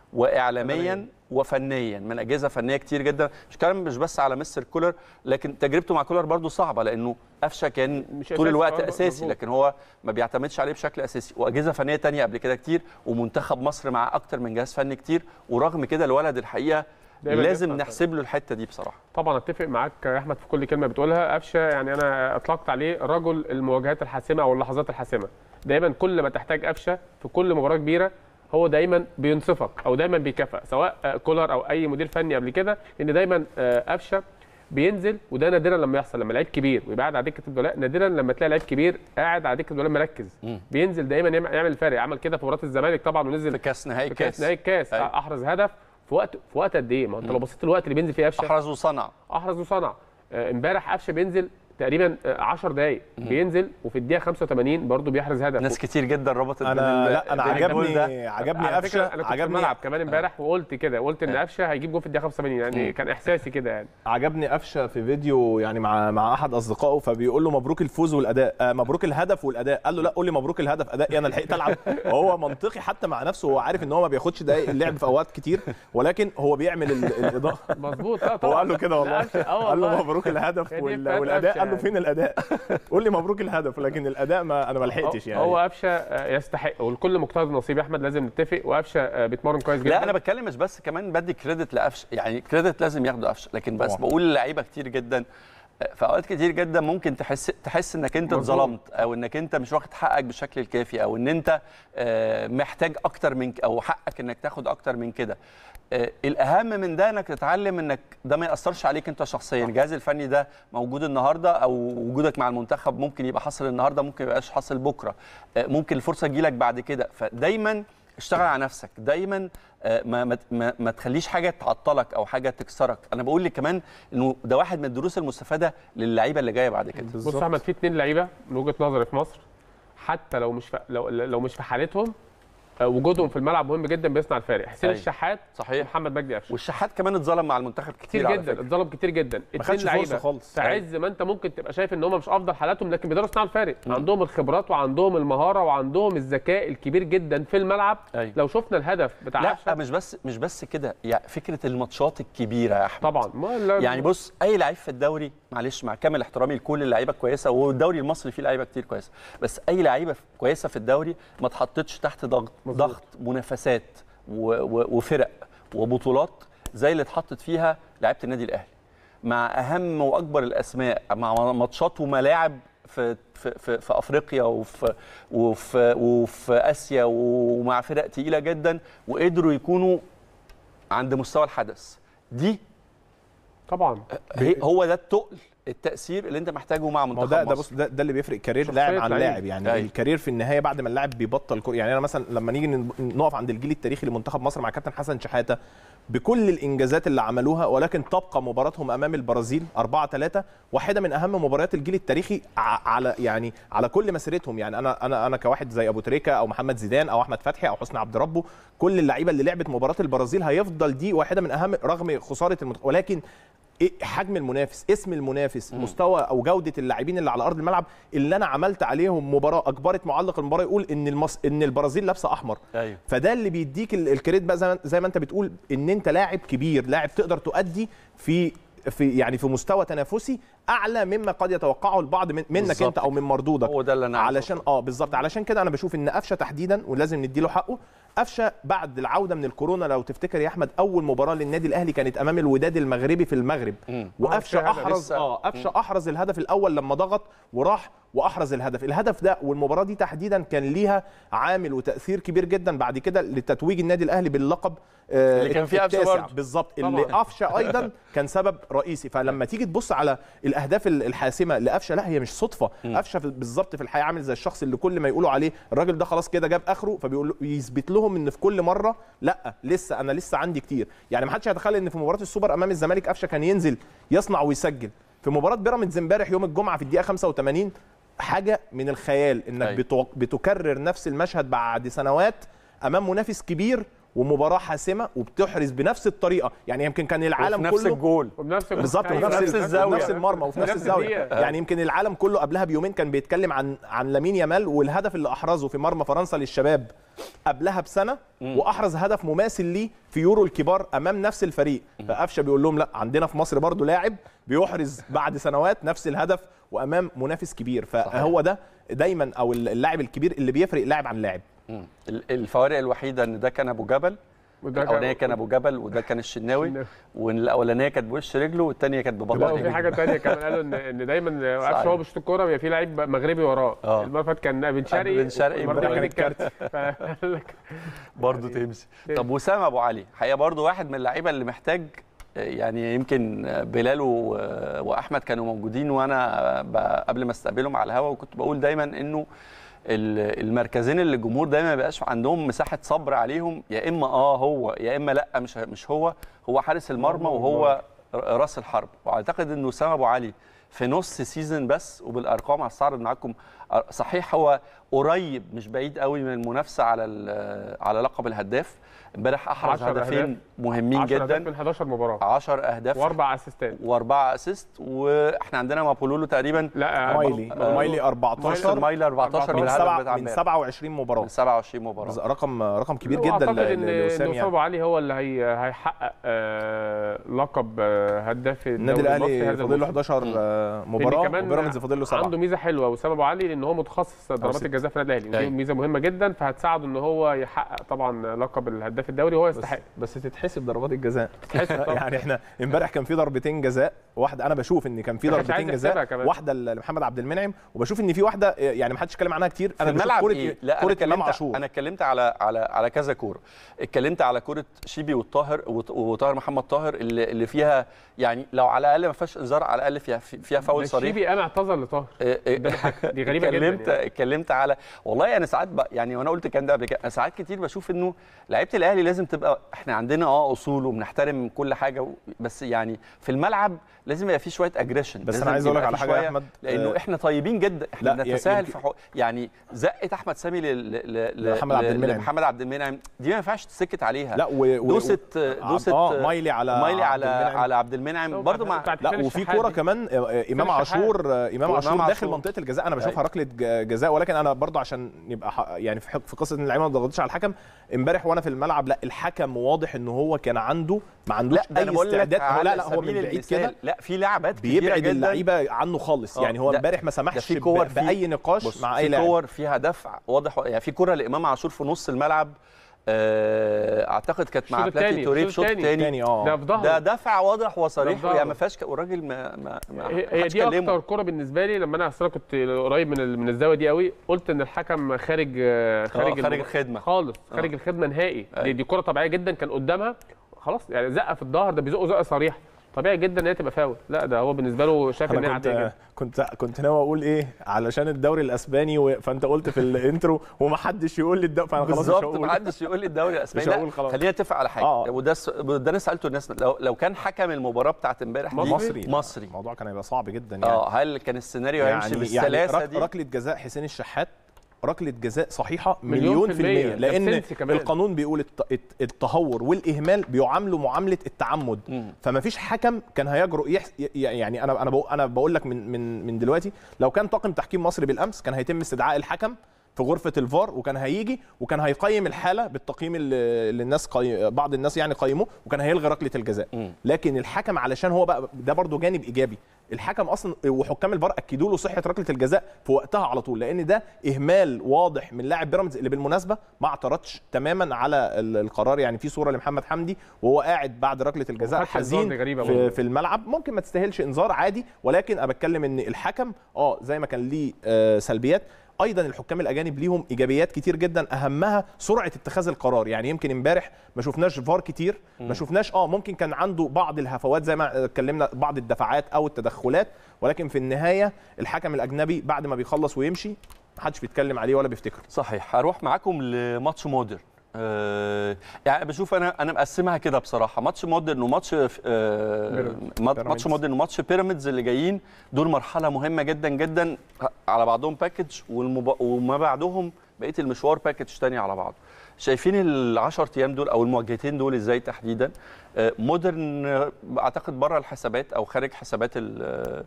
واعلاميا وفنيا من اجهزه فنيه كتير جدا مش كلام مش بس على مستر كولر لكن تجربته مع كولر برضو صعبه لانه قفشه كان مش طول أساسي، الوقت آه، اساسي مظبوط. لكن هو ما بيعتمدش عليه بشكل اساسي واجهزه فنيه تانية قبل كده كتير ومنتخب مصر مع اكتر من جهاز فني كتير ورغم كده الولد الحقيقه دايماً لازم بيطلع نحسب له الحته دي بصراحه طبعا اتفق معاك يا احمد في كل كلمه بتقولها قفشه يعني انا اطلقت عليه رجل المواجهات الحاسمه او اللحظات الحاسمه دايما كل ما تحتاج قفشه في كل مباراه كبيره هو دايما بينصفك او دايما بيكافئ سواء آه، كولر او اي مدير فني قبل كده لان دايما آه، قفشه بينزل وده نادرا لما يحصل لما لعيب كبير ويبقى قاعد على دكه الدولاب نادرا لما تلاقي لعيب كبير قاعد على دكه الدولاب مركز مم. بينزل دايما يعمل يعمل فرق عمل كده في مباراه الزمالك طبعا ونزل في كاس نهائي في كاس كاس نهائي الكاس أيوة. احرز هدف في وقت في وقت قد ايه ما انت لو بصيت الوقت اللي بينزل فيه قفشه احرز وصنع احرز وصنع آه، امبارح قفشه بينزل تقريبا 10 دقائق بينزل وفي الدقيقه 85 برضه بيحرز هدف ناس كتير جدا ربطت بين انا ال- لا انا بين الجول عجبني ده. عجبني على فكره قفشه انا كنت في عجبني الملعب كمان امبارح وقلت كده قلت ان قفشه هيجيب جول في الدقيقه 85 يعني كان احساسي كده يعني عجبني قفشه في فيديو يعني مع مع احد اصدقائه فبيقول له مبروك الفوز والاداء آه مبروك الهدف والاداء قال له لا قول لي مبروك الهدف اداء انا لحقت العب وهو منطقي حتى مع نفسه هو عارف ان هو ما بياخدش دقايق اللعب في اوقات كتير ولكن هو بيعمل ال- الاضاءه مظبوط اه هو طبعا قال له كده لا، والله قفشة، اه قال له والله. مبروك الهدف هي دي وال- بتاعت والاداء قفشة قال له يعني. فين الاداء قول لي مبروك الهدف لكن الاداء ما انا ما لحقتش يعني هو قفشه آه، يستحق والكل مجتهد نصيب يا احمد لازم نتفق وقفشه آه، بيتمرن كويس جدا لا انا بتكلم مش بس كمان بدي كريدت لقفشه يعني كريدت لازم ياخده قفشه لكن بس طبعا. بقول للعيبه كتير جدا في اوقات كتير جدا ممكن تحس تحس انك انت مظبوط. اتظلمت او انك انت مش واخد حقك بالشكل الكافي او ان انت آه، محتاج اكتر من ك- او حقك انك تاخد اكتر من كده آه، الاهم من ده انك تتعلم انك ده ما ياثرش عليك انت شخصيا الجهاز الفني ده موجود النهارده او وجودك مع المنتخب ممكن يبقى حاصل النهارده ممكن ما يبقاش حاصل بكره آه، ممكن الفرصه تجيلك بعد كده فدايما اشتغل على نفسك دايما آه، ما ما ما, ما تخليش حاجه تعطلك او حاجه تكسرك انا بقول لك كمان انه ده واحد من الدروس المستفاده للعيبه اللي جايه بعد كده بص يا احمد في اثنين لعيبه من وجهه نظري في مصر حتى لو مش في لو لو مش في حالتهم آه، وجودهم في الملعب مهم جدا بيصنع الفارق حسين أيوة. الشحات صحيح ومحمد مجدي قفشه والشحات كمان اتظلم مع المنتخب كتير, كتير على جدا فكرة. اتظلم كتير جدا ما اتنين خدش فرصه لعيبه خالص في عز ما انت ممكن تبقى شايف ان هم مش افضل حالاتهم لكن بيقدروا يصنعوا الفارق عندهم الخبرات وعندهم المهاره وعندهم الذكاء الكبير جدا في الملعب أيوة. لو شفنا الهدف بتاع لا قفشه مش بس مش بس كده يعني فكره الماتشات الكبيره يا احمد طبعا ما لا- يعني بص اي لعيب في الدوري معلش مع كامل احترامي لكل اللعيبه كويسه والدوري المصري فيه لعيبه كتير كويسه بس اي لعيبه كويسه في الدوري ما اتحطتش تحت ضغط مظبوط. ضغط منافسات و و وفرق وبطولات زي اللي اتحطت فيها لعيبه النادي الاهلي مع اهم واكبر الاسماء مع ماتشات وملاعب في في في, في افريقيا وفي وفي وفي اسيا ومع فرق تقيله جدا وقدروا يكونوا عند مستوى الحدث دي طبعا هي- هو ده التقل التاثير اللي انت محتاجه مع ما هو منتخب ده ده مصر بص ده, ده اللي بيفرق كارير شخصية لاعب عن لعيب. لاعب يعني أيوة. الكارير في النهايه بعد ما اللاعب بيبطل كوره يعني انا مثلا لما نيجي ن- نقف عند الجيل التاريخي لمنتخب مصر مع كابتن حسن شحاته بكل الانجازات اللي عملوها ولكن تبقى مباراتهم امام البرازيل 4 3 واحده من اهم مباريات الجيل التاريخي ع- على يعني على كل مسيرتهم يعني انا انا انا كواحد زي ابو تريكه او محمد زيدان او احمد فتحي او حسني عبد ربه كل اللعيبه اللي لعبت مباراه البرازيل هيفضل دي واحده من اهم رغم خساره المنتخب ولكن إيه حجم المنافس اسم المنافس مستوى او جوده اللاعبين اللي على ارض الملعب اللي انا عملت عليهم مباراه اجبرت معلق المباراه يقول ان المص... ان البرازيل لابسه احمر ايوه فده اللي بيديك ال- الكريت بقى زي ما, زي ما انت بتقول ان انت لاعب كبير لاعب تقدر تؤدي في في يعني في مستوى تنافسي اعلى مما قد يتوقعه البعض من منك بالظبط انت او من مردودك هو ده اللي انا عايز علشان اه بالظبط علشان كده انا بشوف ان قفشه تحديدا ولازم نديله حقه قفشه بعد العوده من الكورونا لو تفتكر يا احمد اول مباراه للنادي الاهلي كانت امام الوداد المغربي في المغرب مم. وقفشه آه، في هدف احرز لسه. اه قفشه احرز الهدف الاول لما ضغط وراح واحرز الهدف الهدف ده والمباراه دي تحديدا كان ليها عامل وتاثير كبير جدا بعد كده لتتويج النادي الاهلي باللقب آه، اللي كان فيه قفشة التاسع. برضه. بالظبط طبعاً. اللي قفشه ايضا كان سبب رئيسي فلما تيجي تبص على الاهداف ال- الحاسمه لقفشه لا هي مش صدفه قفشه في- بالظبط في الحياه عامل زي الشخص اللي كل ما يقولوا عليه الراجل ده خلاص كده جاب اخره فبيقول يثبت لهم ان في كل مره لا لسه انا لسه عندي كتير يعني ما حدش هيتخيل ان في مباراه السوبر امام الزمالك قفشه كان ينزل يصنع ويسجل في مباراه بيراميدز امبارح يوم الجمعه في الدقيقه 85 حاجه من الخيال انك أيوة. بتو- بتكرر نفس المشهد بعد سنوات امام منافس كبير ومباراه حاسمه وبتحرز بنفس الطريقه يعني يمكن كان العالم وفي نفس كله الجول وبنفس بالظبط أيوة، وفي نفس, الزاوية. نفس المرمى وفي نفس نفس الزاويه الدقيقة. يعني يمكن العالم كله قبلها بيومين كان بيتكلم عن عن لامين يامال والهدف اللي احرزه في مرمى فرنسا للشباب قبلها بسنه واحرز هدف مماثل ليه في يورو الكبار امام نفس الفريق فقفشه بيقول لهم لا عندنا في مصر برضو لاعب بيحرز بعد سنوات نفس الهدف وامام منافس كبير فهو ده دايما او اللاعب الكبير اللي بيفرق لاعب عن لاعب مم. ال- الفوارق الوحيده ان ده كان ابو جبل وده الاولانيه كان ابو جبل وده كان الشناوي الشناوي. والاولانيه كانت بوش رجله والثانيه كانت لا ببطن وفي رجله حاجه تانية كمان قالوا ان ان دايما صحيح. قفشه هو بيشوط الكوره بيبقى في لعيب مغربي وراه آه. المره اللي فاتت كان بن شرقي بن شرقي المره برضه دي كان كانت الكارت فقال لك برضه تمشي طب وسام ابو علي حقيقه برضه واحد من اللعيبه اللي محتاج يعني يمكن بلال و- واحمد كانوا موجودين وانا ب- قبل ما استقبلهم على الهوا وكنت بقول دايما انه ال- المركزين اللي الجمهور دايما ما بيبقاش عندهم مساحه صبر عليهم يا اما اه هو يا اما لا مش مش هو هو حارس المرمى وهو راس الحرب واعتقد انه سام ابو علي في نص سيزون بس وبالارقام هستعرض معاكم صحيح هو قريب مش بعيد قوي من المنافسه على ال- على لقب الهداف امبارح احرز 10 هدفين أهداف. مهمين 10 أهداف جدا من 11 مباراه 10 اهداف واربع اسيستات واربعه اسيست واحنا عندنا مابولولو تقريبا لا مايلي آه، مايلي 14 مايلر 14 من بالهدف سبعة بتاع من امبارح 27 مباراه من 27 مباراه رقم رقم كبير هو جدا اعتقد ل- ان لوسام ان يعني اسامه ابو علي هو اللي هي هيحقق آه، لقب آه، هداف النادي الدوري المصري الاهلي هذا فاضل له الموسم. 11 آه، لأن مباراه كمان وبيراميدز فاضل له عنده سبعه ميزه حلوه وسام ابو علي لان هو متخصص ضربات ست. الجزاء في النادي الاهلي أيوة. دي ميزه مهمه جدا فهتساعده ان هو يحقق طبعا لقب الهداف الدوري وهو يستحق بس تتحسب ضربات الجزاء تتحسب طبعا يعني احنا امبارح كان في ضربتين جزاء واحده انا بشوف ان كان في ما كانش ضربتين عايز يحسبها جزاء كمان. واحده لمحمد عبد المنعم وبشوف ان في واحده يعني ما حدش اتكلم عنها كتير في انا بشوف الملعب كره ايه؟ لا انا كره امام اتكلمت عاشور انا اتكلمت على على على كذا كوره اتكلمت على كوره شيبي والطاهر وط- وطاهر محمد طاهر اللي, اللي فيها يعني لو على الاقل ما فيهاش انذار على الاقل فيها فيها فاول صريح شيبي قام اعتذر لطاهر إيه إيه. ده الحكم. دي غريبة جداً اتكلمت يعني. اتكلمت على والله انا ساعات بق... يعني وانا قلت الكلام ده قبل كده أنا ساعات كتير بشوف انه لعيبه الاهلي لازم تبقى احنا عندنا اه اصول وبنحترم كل حاجه و... بس يعني في الملعب لازم يبقى في شويه اجريشن بس أنا عايز أقول لك على حاجة يا أحمد. لانه آه، احنا طيبين جدا احنا لا، بنتساهل يمكن- في حق... يعني زقه احمد سامي ل... ل... ل... لمحمد عبد المنعم. لمحمد عبد المنعم دي ما ينفعش تسكت عليها لا و... و... دوسه و... دوسه اه مايلي على مايلي على عبد المنعم. على عبد المنعم برضه مع بتاعت لا حسين وفي الشحات كوره دي. كمان آه، آه، امام الشحات. عاشور آه، امام هو عاشور إمام داخل عاشور. منطقه الجزاء انا بشوفها أيوة. ركله ج- جزاء ولكن انا برضو عشان يبقى ح- يعني في حق- في قصه ان اللعيبه ما ضغطتش على الحكم امبارح وانا في الملعب لا الحكم واضح ان هو كان عنده ما عندوش لا ده اي انا بقول لك استعداد هو على لا لا هو من سبيل بعيد المثال. كده لا في لعبات كتيرة بيبعد جدا اللعيبه عنه خالص آه، يعني هو ده- امبارح ما ده سمحش في كور ب- في- باي نقاش بص مع في اي لاعب كور فيها دفع واضح يعني في كره لامام عاشور في نص الملعب آه، اعتقد كانت مع الشوط بلاتي التاني، توريه في الشوط الشوط التاني. الثاني تاني اه ده في ظهره ده دفع واضح ده وصريح في ظهره. يعني ما فيهاش ك- والراجل ما ما ما هي هي حدش دي كلمه. اكتر كوره بالنسبه لي لما انا اصلا كنت قريب من ال- من الزاويه دي قوي قلت ان الحكم خارج آه، خارج خارج الم- الخدمة. خالص خارج الخدمه نهائي دي, دي كوره طبيعيه جدا كان قدامها خلاص يعني زقه في الظهر ده بيزقه زقه صريح طبيعي جدا ان هي تبقى فاول لا ده هو بالنسبه له شايف ان هي انا عاديه كنت جدا كنت كنت ناوي اقول ايه علشان الدوري الاسباني و... فانت قلت في الانترو ومحدش يقول لي الدوري فانا خلاص مش بالظبط هقول ما حدش يقول لي الدوري الاسباني مش لا هقول خلاص. خلينا نتفق على حاجه آه. وده الس- ده انا سالته الناس لو, لو كان حكم المباراه بتاعت امبارح دي مصري مصري الموضوع كان هيبقى صعب جدا يعني اه هل كان السيناريو هيمشي بالسلاسه رك- دي ركله جزاء حسين الشحات ركله جزاء صحيحه مليون مليون في في المية المية. لان كابتنسي كمان. القانون بيقول الت- الت- التهور والاهمال بيعاملوا معامله التعمد مم. فما فيش حكم كان هيجرؤ يحس ي- يعني انا انا بقول انا بقول لك من من من دلوقتي لو كان طاقم تحكيم مصري بالامس كان هيتم استدعاء الحكم في غرفه الفار وكان هيجي وكان هيقيم الحاله بالتقييم اللي اللي الناس قي... بعض الناس يعني قيموه وكان هيلغي ركله الجزاء مم. لكن الحكم علشان هو بقى ده برضو جانب ايجابي الحكم اصلا وحكام الفار اكدوا له صحه ركله الجزاء في وقتها على طول لان ده اهمال واضح من لاعب بيراميدز اللي بالمناسبه ما اعترضش تماما على ال- القرار يعني في صوره لمحمد حمدي وهو قاعد بعد ركله الجزاء وخد إنذار دي حزين غريبة في, برضه. في الملعب ممكن ما تستاهلش انذار عادي ولكن انا بتكلم ان الحكم اه زي ما كان ليه آه سلبيات ايضا الحكام الاجانب ليهم ايجابيات كتير جدا اهمها سرعه اتخاذ القرار يعني يمكن امبارح ما شفناش فار كتير ما شفناش اه ممكن كان عنده بعض الهفوات زي ما اتكلمنا بعض الدفعات او التدخلات ولكن في النهايه الحكم الاجنبي بعد ما بيخلص ويمشي محدش بيتكلم عليه ولا بيفتكره صحيح هروح معاكم لماتش مودرن آه يعني بشوف انا انا مقسمها كده بصراحه ماتش مودرن وماتش آه بيراميدز. مات- بيراميدز. ماتش مودرن وماتش بيراميدز اللي جايين دول مرحله مهمه جدا جدا على بعضهم باكج والمب... وما بعدهم بقيه المشوار باكج تاني على بعضه شايفين ال 10 ايام دول او المواجهتين دول ازاي تحديدا آه، مودرن آه، اعتقد بره الحسابات او خارج حسابات ال-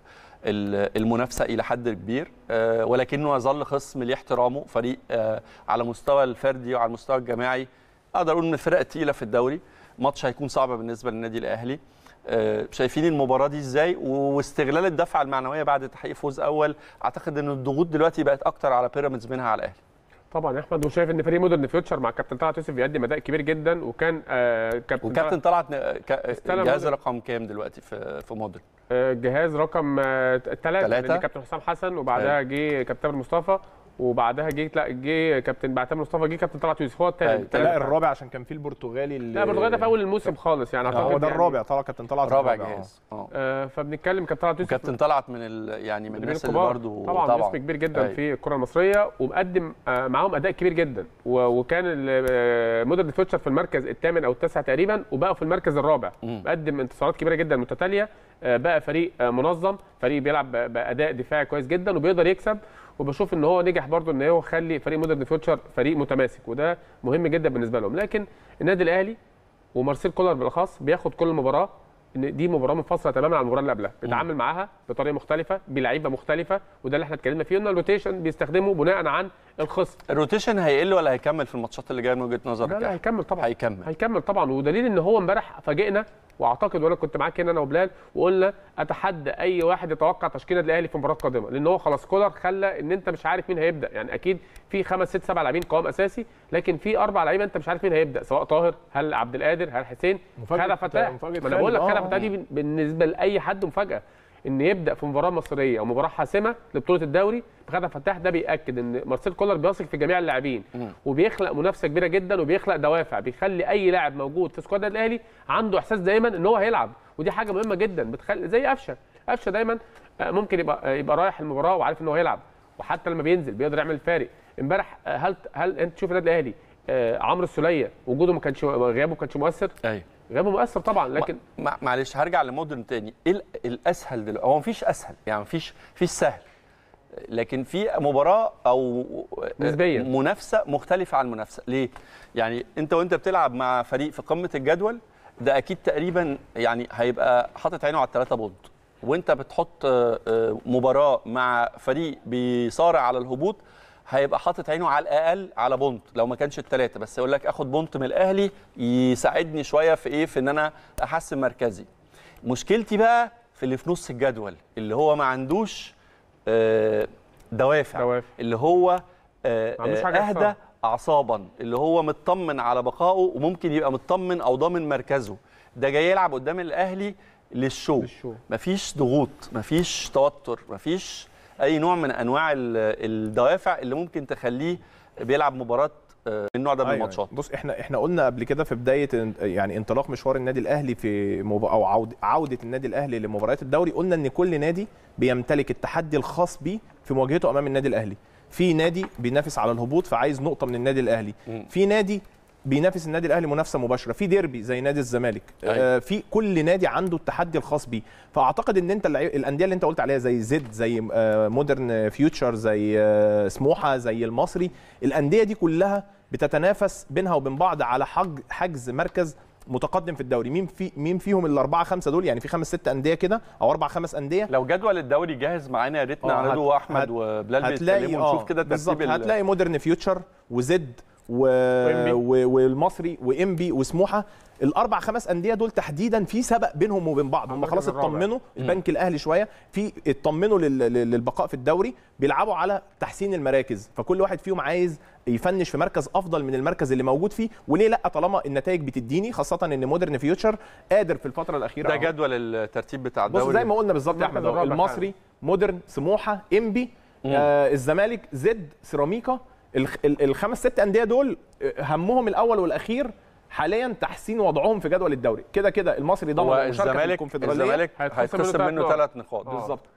ال- المنافسه الى حد كبير آه، ولكنه يظل خصم ليه احترامه فريق آه، على مستوى الفردي وعلى المستوى الجماعي اقدر اقول من الفرق الثقيله في الدوري ماتش هيكون صعب بالنسبه للنادي الاهلي آه، شايفين المباراه دي ازاي واستغلال الدفعه المعنويه بعد تحقيق فوز اول اعتقد ان الضغوط دلوقتي بقت اكتر على بيراميدز منها على الاهلي طبعا يا احمد وشايف ان فريق مودرن فيوتشر مع كابتن طلعت يوسف بيقدم اداء كبير جدا وكان آه كابتن وكابتن طلعت ن- ك- استلم جهاز مودرن. رقم كام دلوقتي في في مودرن آه، جهاز رقم ثلاثة تلاتة. لان كابتن حسام حسن وبعدها جه كابتن تامر مصطفى وبعدها جه لا جه كابتن بعد تامر مصطفى جه كابتن طلعت يوسف هو أيوة. الثالث لا الرابع عشان كان في البرتغالي اللي لا برتغال ده في اول الموسم خالص يعني آه، اعتقد هو ده يعني- الرابع طلع كابتن طلعت رابع الرابع، آه. جهاز اه آه فبنتكلم كابتن طلعت يوسف وكابتن طلعت من ال... يعني من من الناس اللي الكبار برضه طبعا, اسم كبير جدا أيوة. في الكره المصريه ومقدم آه، معاهم اداء كبير جدا و- وكان مودرن فيوتشر في المركز الثامن او التاسع تقريبا وبقى في المركز الرابع مم. مقدم انتصارات كبيره جدا متتاليه آه، بقى فريق آه، منظم فريق بيلعب ب- باداء دفاعي كويس جدا وبيقدر يكسب وبشوف ان هو نجح برضه ان هو يخلي فريق مودرن فيوتشر فريق متماسك وده مهم جدا بالنسبه لهم لكن النادي الاهلي ومارسيل كولر بالاخص بياخد كل مباراه ان دي مباراه منفصله تماما عن المباراه اللي قبلها بيتعامل معاها بطريقه مختلفه بلعيبه مختلفه وده اللي احنا اتكلمنا فيه ان الروتيشن بيستخدمه بناء عن الخصم الروتيشن هيقل ولا هيكمل في الماتشات اللي جايه من وجهه نظرك لا لا يعني؟ هيكمل طبعا هيكمل هيكمل طبعا ودليل ان هو امبارح فاجئنا واعتقد وانا كنت معاك هنا انا وبلال وقلنا اتحدى اي واحد يتوقع تشكيله الاهلي في مباراه قادمه لان هو خلاص كولر خلى ان انت مش عارف مين هيبدا يعني اكيد في خمس ست سبع لاعبين قوام اساسي لكن في اربع لعيبه انت مش عارف مين هيبدا سواء طاهر هل عبد القادر هل حسين مفاجأة- خالد فتاح مفاجأة ما انا بقول لك خالد، خالد آه، فتاح دي بالنسبه لاي حد مفاجاه ان يبدا في مباراه مصريه او مباراه حاسمه لبطوله الدوري خالد فتاح ده بياكد ان مارسيل كولر بيثق في جميع اللاعبين وبيخلق منافسه كبيره جدا وبيخلق دوافع بيخلي اي لاعب موجود في سكواد النادي الاهلي عنده احساس دايما ان هو هيلعب ودي حاجه مهمه جدا بتخلي زي قفشه قفشه دايما آه، ممكن يبقى آه، يبقى رايح المباراه وعارف ان هو هيلعب وحتى لما بينزل بيقدر يعمل فارق امبارح آه، هل هل انت تشوف النادي الاهلي آه، عمرو السوليه وجوده ما كانش غيابه ما كانش مؤثر ايوه غيابه مؤثر طبعا لكن مع- معلش هرجع لمودرن تاني ايه ال- الاسهل دلوقتي هو مفيش اسهل يعني مفيش مفيش سهل لكن في مباراه او نسبياً. منافسه مختلفه عن المنافسه ليه يعني انت وانت بتلعب مع فريق في قمه الجدول ده اكيد تقريبا يعني هيبقى حاطط عينه على الثلاثه بونت وانت بتحط آه، آه، مباراه مع فريق بيصارع على الهبوط هيبقى حاطط عينه على الاقل على بونت لو ما كانش الثلاثه بس يقول لك اخد بونت من الاهلي يساعدني شويه في ايه في ان انا احسن مركزي مشكلتي بقى في اللي في نص الجدول اللي هو ما عندوش آه، دوافع دوافع. اللي هو آه، ما عندوش آه، حاجة اهدى يخسرها. اعصابا اللي هو مطمن على بقائه وممكن يبقى مطمن او ضامن مركزه ده جاي يلعب قدام الاهلي للشو للشو. مفيش ضغوط مفيش توتر مفيش اي نوع من انواع ال- الدوافع اللي ممكن تخليه بيلعب مباراه آه، النوع ده من أيوة، الماتشات بص احنا احنا قلنا قبل كده في بدايه ان- يعني انطلاق مشوار النادي الاهلي في مب... او عود... عوده النادي الاهلي لمباريات الدوري قلنا ان كل نادي بيمتلك التحدي الخاص بيه في مواجهته امام النادي الاهلي في نادي بينافس على الهبوط فعايز نقطه من النادي الاهلي مم. في نادي بينافس النادي الاهلي منافسه مباشره في ديربي زي نادي الزمالك أيوة. آه في كل نادي عنده التحدي الخاص بيه فاعتقد ان انت اللعيب- الانديه اللي انت قلت عليها زي زد زي آه مودرن فيوتشر زي آه سموحه زي المصري الانديه دي كلها بتتنافس بينها وبين بعض على حج حجز مركز متقدم في الدوري مين في مين فيهم الاربعه خمسه دول يعني في خمس ست انديه كده او اربع خمس انديه لو جدول الدوري جاهز معانا يا ريت آه، نعرضه هت- واحمد هت- وبلال هتلاقي بيتكلموا ونشوف كده بالظبط ترتيب ال- هتلاقي مودرن فيوتشر وزد و... وإنبي. و... والمصري وانبي وسموحه الاربع خمس انديه دول تحديدا في سبق بينهم وبين بعض هم المركز خلاص الرابع. اطمنوا البنك الاهلي شويه في اطمنوا لل... لل- للبقاء في الدوري بيلعبوا على تحسين المراكز فكل واحد فيهم عايز يفنش في مركز افضل من المركز اللي موجود فيه وليه لا طالما النتائج بتديني خاصه ان مودرن فيوتشر قادر في الفتره الاخيره ده أهو. جدول الترتيب بتاع بص الدوري زي ما قلنا بالظبط يا المركز احمد أهو، الرابع المصري مودرن سموحه انبي آه الزمالك زد سيراميكا الخ- ال- الخمس ست انديه دول آه، همهم الاول والاخير حاليا تحسين وضعهم في جدول الدوري كده كده المصري ضمن هو المشاركه في الزمالك الكونفدراليه الزمالك هيتخصم منه هيتخصم تلات منه نقط. ثلاث نقاط آه. بالظبط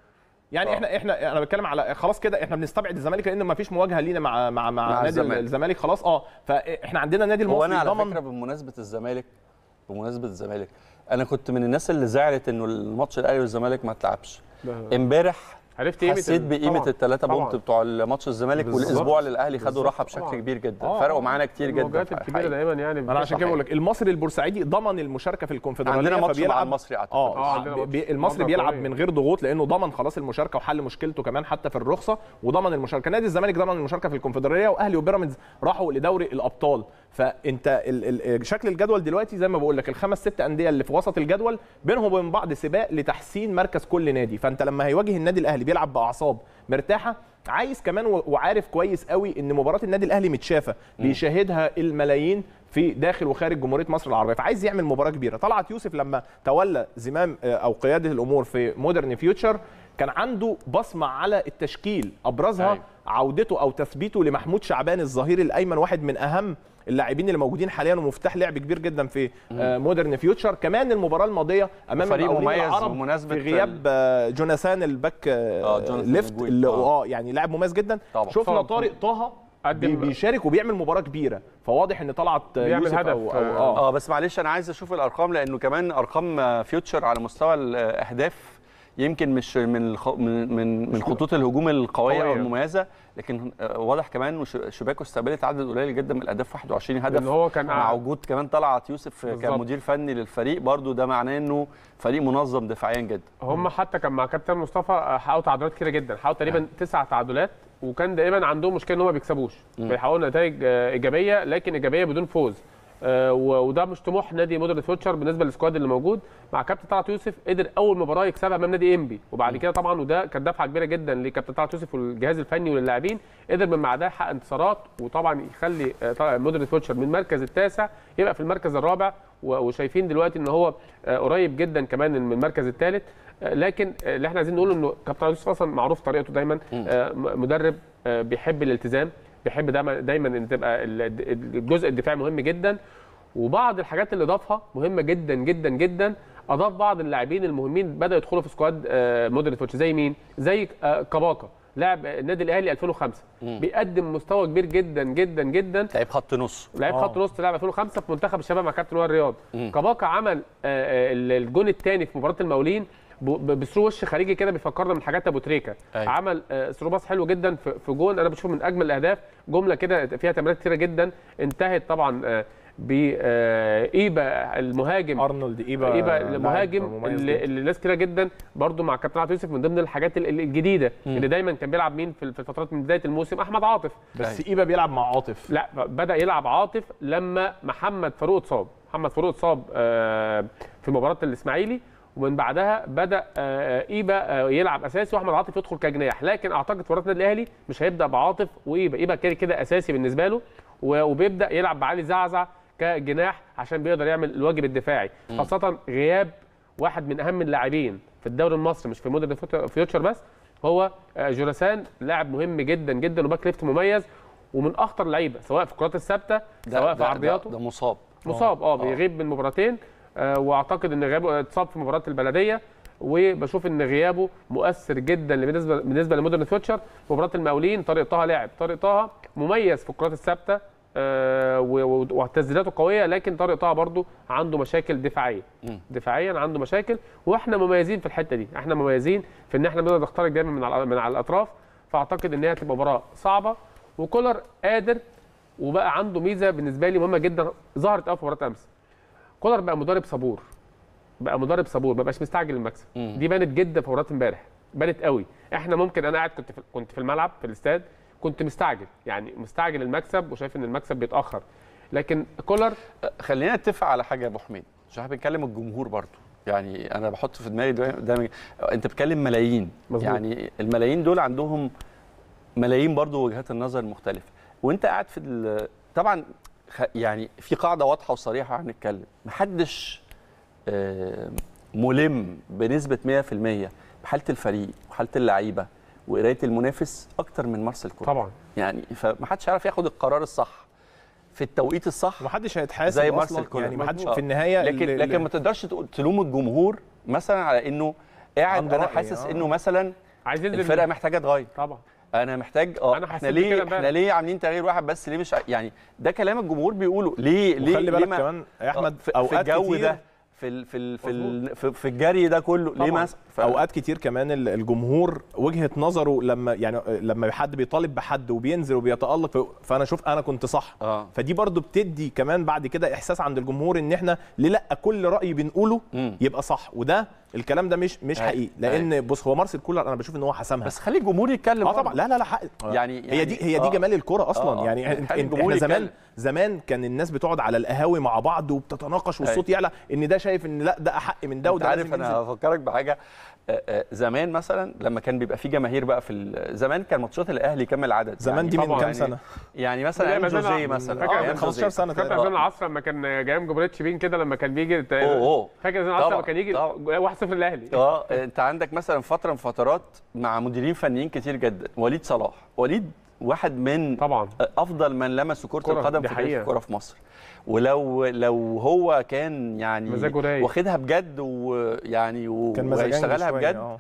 يعني آه. احنا احنا انا بتكلم على خلاص كده احنا بنستبعد الزمالك لان ما فيش مواجهه لينا مع مع مع, مع نادي الزمالك. الزمالك خلاص اه فاحنا عندنا نادي هو انا المصري على ضمن فكره بمناسبه الزمالك بمناسبه الزمالك انا كنت من الناس اللي زعلت انه الماتش الاهلي والزمالك ما اتلعبش ده- امبارح عرفت قيمه حسيت ال- بقيمه طبعاً، الثلاثه طبعاً. بونت بتوع ماتش الزمالك بالظبط. والاسبوع اللي الاهلي خدوا بالظبط. راحه بشكل طبعاً. كبير جدا آه، فرقوا آه. معانا كتير جدا المواجهات في الكبيره الحقيقة. دايما يعني انا عشان كده بقول لك المصري البورسعيدي ضمن المشاركه في الكونفدراليه عندنا ماتش مع فبيلعب- المصري اعتقد آه، اه عندنا بي- ماتش. بي- المصري ماتش بيلعب قوي. من غير ضغوط لانه ضمن خلاص المشاركه وحل مشكلته كمان حتى في الرخصه وضمن المشاركه نادي الزمالك ضمن المشاركه في الكونفدراليه واهلي وبيراميدز راحوا لدوري الابطال فانت ال ال شكل الجدول دلوقتي زي ما بقول لك الخمس ست انديه اللي في وسط الجدول بينهم وبين بعض سباق لتحسين مركز كل نادي فانت لما هيواجه النادي الاهلي بيلعب باعصاب مرتاحه عايز كمان و- وعارف كويس قوي ان مباراه النادي الاهلي متشافه بيشاهدها الملايين في داخل وخارج جمهوريه مصر العربيه فعايز يعمل مباراه كبيره طلعت يوسف لما تولى زمام آه، او قياده الامور في مودرن فيوتشر كان عنده بصمه على التشكيل ابرزها أيوة. عودته او تثبيته لمحمود شعبان الظهير الايمن واحد من اهم اللاعبين اللي موجودين حاليا ومفتاح لعب كبير جدا في آه، مودرن فيوتشر كمان المباراه الماضيه امام فريق المقاولين مميز العرب بمناسبة في غياب ال- آه، جوناثان الباك آه، آه، جوناثان ليفت الجوي. اللي آه. اه يعني لاعب مميز جدا طبعا. شفنا طبعا. طارق طه قدم- بي- بيشارك وبيعمل مباراه كبيره فواضح ان طلعت بيعمل يوسف هدف، أو, أو آه. اه اه بس معلش انا عايز اشوف الارقام لانه كمان ارقام فيوتشر على مستوى الاهداف يمكن مش من الخ... من من من خطوط الهجوم القويه قوية. والمميزه لكن آه، واضح كمان وش- شباكه استقبلت عدد قليل جدا من الاهداف 21 هدف لأن هو كان مع قاعد. وجود كمان طلعت يوسف بالظبط. كمدير فني للفريق برضو ده معناه انه فريق منظم دفاعيا جدا هم حتى كان مع كابتن مصطفى آه، حققوا تعادلات كتيره جدا حققوا تقريبا تسع تعادلات وكان دائما عندهم مشكله ان هم ما بيكسبوش بيحققوا نتائج آه، ايجابيه لكن ايجابيه بدون فوز آه، و- وده مش طموح نادي مودرن فيوتشر بالنسبه للسكواد اللي موجود مع كابتن طلعت يوسف قدر اول مباراه يكسبها امام نادي انبي وبعد كده طبعا وده كانت دفعه كبيره جدا لكابتن طلعت يوسف والجهاز الفني واللاعبين قدر من بعدها يحقق انتصارات وطبعا يخلي آه، طبعاً مودرن فيوتشر من المركز التاسع يبقى في المركز الرابع و- وشايفين دلوقتي ان هو آه، قريب جدا كمان من المركز الثالث لكن آه، اللي احنا عايزين نقوله انه كابتن يوسف اصلا معروف طريقته دايما آه، م- مدرب آه، بيحب الالتزام بيحب دايما دايما ان تبقى ال- ال- الجزء الدفاعي مهم جدا وبعض الحاجات اللي ضافها مهمه جدا جدا جدا اضاف بعض اللاعبين المهمين بداوا يدخلوا في سكواد آه، مودرن فوتش زي مين زي آه، كباكا لاعب النادي الاهلي 2005 بيقدم مستوى كبير جدا جدا جدا لعيب خط نص لعيب خط نص لعب 2005 في منتخب الشباب مع كابتن وائل رياض كباكا عمل آه، آه، الجون الثاني في مباراه المقاولين ب- ب- بثرو وش خارجي كده بيفكرنا من حاجات ابو تريكه أيوة. عمل آه، ثرو باص حلو جدا في في جون انا بشوفه من اجمل الاهداف جمله كده فيها تمريرات كتيره جدا انتهت طبعا آه، ب آه، ايبا المهاجم ارنولد ايبا ايبا لاعب المهاجم مميز اللي, جداً. اللي ناس كتيره جدا برضو مع كابتن عاطف يوسف من ضمن الحاجات ال- ال- الجديده اللي دايما كان بيلعب مين في في الفترات من بدايه الموسم احمد عاطف بس ايبا بيلعب مع عاطف لا بدا يلعب عاطف لما محمد فاروق اتصاب محمد فاروق اتصاب آه، في مباراه الاسماعيلي ومن بعدها بدا آه، ايبا آه، يلعب اساسي واحمد عاطف يدخل كجناح لكن اعتقد في مباراه النادي الاهلي مش هيبدا بعاطف وايبا ايبا كده كده اساسي بالنسبه له و- وبيبدا يلعب بعلي زعزع كجناح عشان بيقدر يعمل الواجب الدفاعي خاصه غياب واحد من اهم اللاعبين في الدوري المصري مش في مودرن فيوت- فيوتشر بس هو آه، جوراسان لاعب مهم جدا جدا وباك ليفت مميز ومن اخطر اللعيبه سواء في الكرات الثابته سواء في عرضياته ده مصاب مصاب اه بيغيب من مباراتين آه واعتقد ان غيابه اتصاب في مباراه البلديه وبشوف ان غيابه مؤثر جدا بالنسبه بالنسبه لمودرن فيوتشر مباراه المقاولين طارق طه لاعب طارق طه مميز في الكرات الثابته آه و- و- وتسديداته قويه لكن طارق طه برضو عنده مشاكل دفاعيه دفاعيا عنده مشاكل واحنا مميزين في الحته دي احنا مميزين في ان احنا بنقدر نخترق دايما من على من على الاطراف فاعتقد ان هي هتبقى مباراه صعبه وكولر قادر وبقى عنده ميزه بالنسبه لي مهمه جدا ظهرت قوي في مباراه امس كولر بقى مدرب صبور بقى مدرب صبور ما بقاش مستعجل المكسب دي بانت جدا في مباراه امبارح بانت قوي احنا ممكن انا قاعد كنت في كنت في الملعب في الاستاد كنت مستعجل يعني مستعجل المكسب وشايف ان المكسب بيتاخر لكن كولر خلينا نتفق على حاجه يا ابو حميد عشان احنا بنتكلم الجمهور برضو يعني انا بحط في دماغي دايما دايما- انت بتتكلم ملايين مظبوط. يعني الملايين دول عندهم ملايين برضو وجهات النظر المختلفه وانت قاعد في ال- طبعا خ- يعني في قاعده واضحه وصريحه هنتكلم محدش آه، ملم بنسبه 100% بحاله الفريق وحاله اللعيبه وقرايه المنافس اكتر من مارسيل كولر طبعا يعني فمحدش يعرف ياخد القرار الصح في التوقيت الصح ومحدش هيتحاسب زي أصلاً، مارسيل كولر يعني محدش آه. في النهايه لكن ال- لكن ما تقدرش تقول- تلوم الجمهور مثلا على انه قاعد عنده انا رأي، حاسس آه. انه مثلا عايز ينزل الفرقه محتاجه تغير طبعا انا محتاج اه أنا احنا حسيت ليه بكده احنا امبارح. ليه عاملين تغيير واحد بس ليه مش ع- يعني ده كلام الجمهور بيقوله ليه ليه وخلي ليه بالك ما- كمان يا احمد في, في اوقات الجو كتير ده في ال في ال في, ال في, في الجري ده كله ليه طبعاً. ما ف- اوقات كتير كمان ال- الجمهور وجهه نظره لما يعني لما حد بيطالب بحد وبينزل وبيتالق ف- فانا شوف انا كنت صح اه فدي برضو بتدي كمان بعد كده احساس عند الجمهور ان احنا ليه لا كل راي بنقوله مم. يبقى صح وده الكلام ده مش مش أي. حقيقي لان بص هو مارسيل كولر انا بشوف ان هو حسمها بس خلي الجمهور يتكلم اه برضه. طبعا لا لا لا حق يعني- هي دي يعني- هي دي آه. جمال الكوره اصلا آه، آه. يعني يعني انت خلي انت الجمهور احنا زمان يتكلم. زمان كان الناس بتقعد على القهاوي مع بعض وبتتناقش والصوت يعلى ان ده شايف ان لا ده احق من ده انت وده عارف لازم انا ينزل. هفكرك بحاجه آه، آه، زمان مثلا لما كان بيبقى في جماهير بقى في ال- زمان كان ماتشات الاهلي كام العدد زمان يعني دي من طبعاً كام يعني- سنه يعني مثلا زي ايام ما زمان- جوزيه مثلا فاكر آه، من ايام 15 جوزيه. سنه فاكر تقريبا. زمان العصر لما كان جايب جمهوريه شبين كده لما كان بيجي أوه، أوه. فاكر زمان العصر طبعاً، لما كان يجي طبعاً. 1-0 الاهلي اه انت عندك مثلا فتره من فترات مع مديرين فنيين كتير جدا وليد صلاح وليد واحد من طبعا افضل من لمسوا كره كرة، القدم دي في تاريخ حقيقة. الكره في مصر ولو لو هو كان يعني مزاجه رايق. واخدها بجد ويعني و- كان مزاجنجي وهيشتغلها شوية، بجد آه.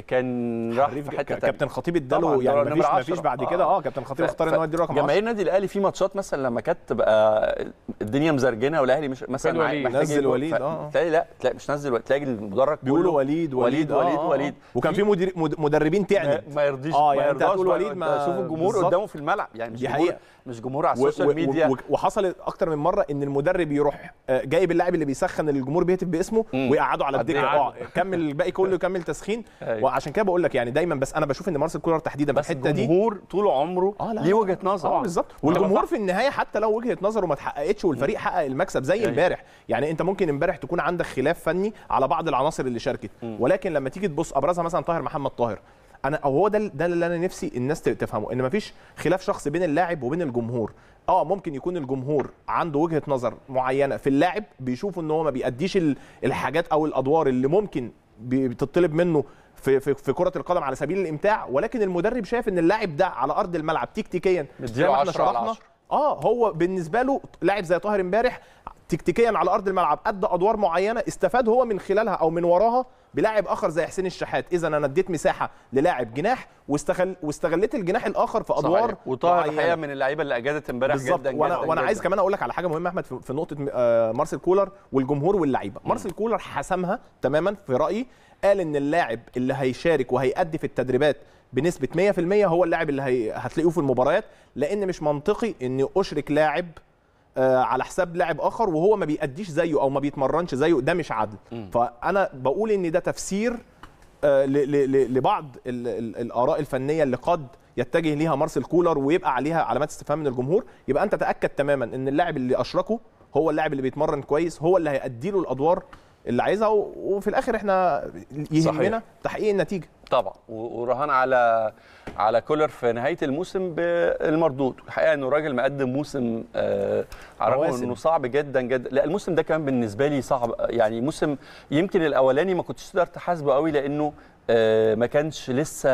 كان راح حريف في ك- حته تانية. كابتن خطيب طبعاً، اداله ده يعني نمرة مفيش 10. مفيش بعد آه. كده اه كابتن خطيب ف- اختار ف- ان هو يدي رقم 10 جماهير النادي الاهلي في ماتشات مثلا لما كانت تبقى الدنيا مزرجنه والاهلي مش مثلا كان وليد. محتاج نزل يجيب- وليد، ف- آه. تلاقي لا تلاقي مش نزل وليد تلاقي المدرج بيقولوا كله وليد وليد آه، وليد آه. وليد وكان في- في مدير مد- مدربين تعنت ما- ما يرضيش آه، ما يعني أنت يرضاش هتقول بقى. وليد أنت ما- شوف الجمهور بالظبط. قدامه في الملعب يعني مش دي جمهور حقيقة. مش جمهور على و- السوشيال و- ميديا و- وحصلت اكتر من مره ان المدرب يروح آه، جايب اللاعب اللي بيسخن الجمهور بيهتف باسمه مم. ويقعده على الدكه الدكة. اه كمل الباقي كله كمل تسخين أيوة. وعشان كده بقول لك يعني دايما بس انا بشوف ان مارسيل كولر تحديدا في بس الحته دي الجمهور طول عمره آه، لا، ليه لا. وجهه نظر اه بالظبط والجمهور في النهايه حتى لو وجهه نظره ما اتحققتش والفريق حقق المكسب زي أيوة. امبارح يعني انت ممكن امبارح تكون عندك خلاف فني على بعض العناصر اللي شاركت ولكن لما تيجي تبص ابرزها مثلا طاهر محمد طاهر انا او هو ده ده اللي انا نفسي الناس تفهمه ان مفيش خلاف شخصي بين اللاعب وبين الجمهور اه ممكن يكون الجمهور عنده وجهه نظر معينه في اللاعب بيشوفوا ان هو ما بيأديش ال- الحاجات او الادوار اللي ممكن بي- بتطلب منه في في في كره القدم على سبيل الامتاع ولكن المدرب شايف ان اللاعب ده على ارض الملعب تكتيكيا زي مديله ما احنا 10 على شرحنا 10. اه هو بالنسبه له لاعب زي طاهر امبارح تكتيكيا على ارض الملعب ادى ادوار معينه استفاد هو من خلالها او من وراها بلاعب اخر زي حسين الشحات اذا انا اديت مساحه للاعب جناح واستغل واستغلت الجناح الاخر في ادوار صحيح. وطاهر معينة. الحقيقه من اللعيبه اللي اجادت امبارح بالظبط جدا وانا جدا وانا عايز جداً. كمان اقول لك على حاجه مهمه احمد في في نقطه آه، مارسيل كولر والجمهور واللعيبه مارسيل كولر حسمها تماما في رايي قال ان اللاعب اللي هيشارك وهيأدي في التدريبات بنسبه 100% هو اللاعب اللي هي هتلاقيه في المباريات لان مش منطقي اني اشرك لاعب آه، على حساب لاعب اخر وهو ما بيأديش زيه او ما بيتمرنش زيه ده مش عدل فانا بقول ان ده تفسير آه، ل- ل- ل- لبعض ال- ال- الاراء الفنيه اللي قد يتجه ليها مارسيل كولر ويبقى عليها علامات استفهام من الجمهور يبقى انت تاكد تماما ان اللاعب اللي اشركه هو اللاعب اللي بيتمرن كويس هو اللي هيأدي له الادوار اللي عايزها و- وفي الاخر احنا يهمنا صحيح. تحقيق النتيجه طبعا و- ورهان على على كولر في نهايه الموسم بالمردود الحقيقه انه الراجل مقدم موسم آه على الرغم مواسم. انه صعب جدا جدا لا الموسم ده كمان بالنسبه لي صعب يعني موسم يمكن الاولاني ما كنتش تقدر تحاسبه قوي لانه آه ما كانش لسه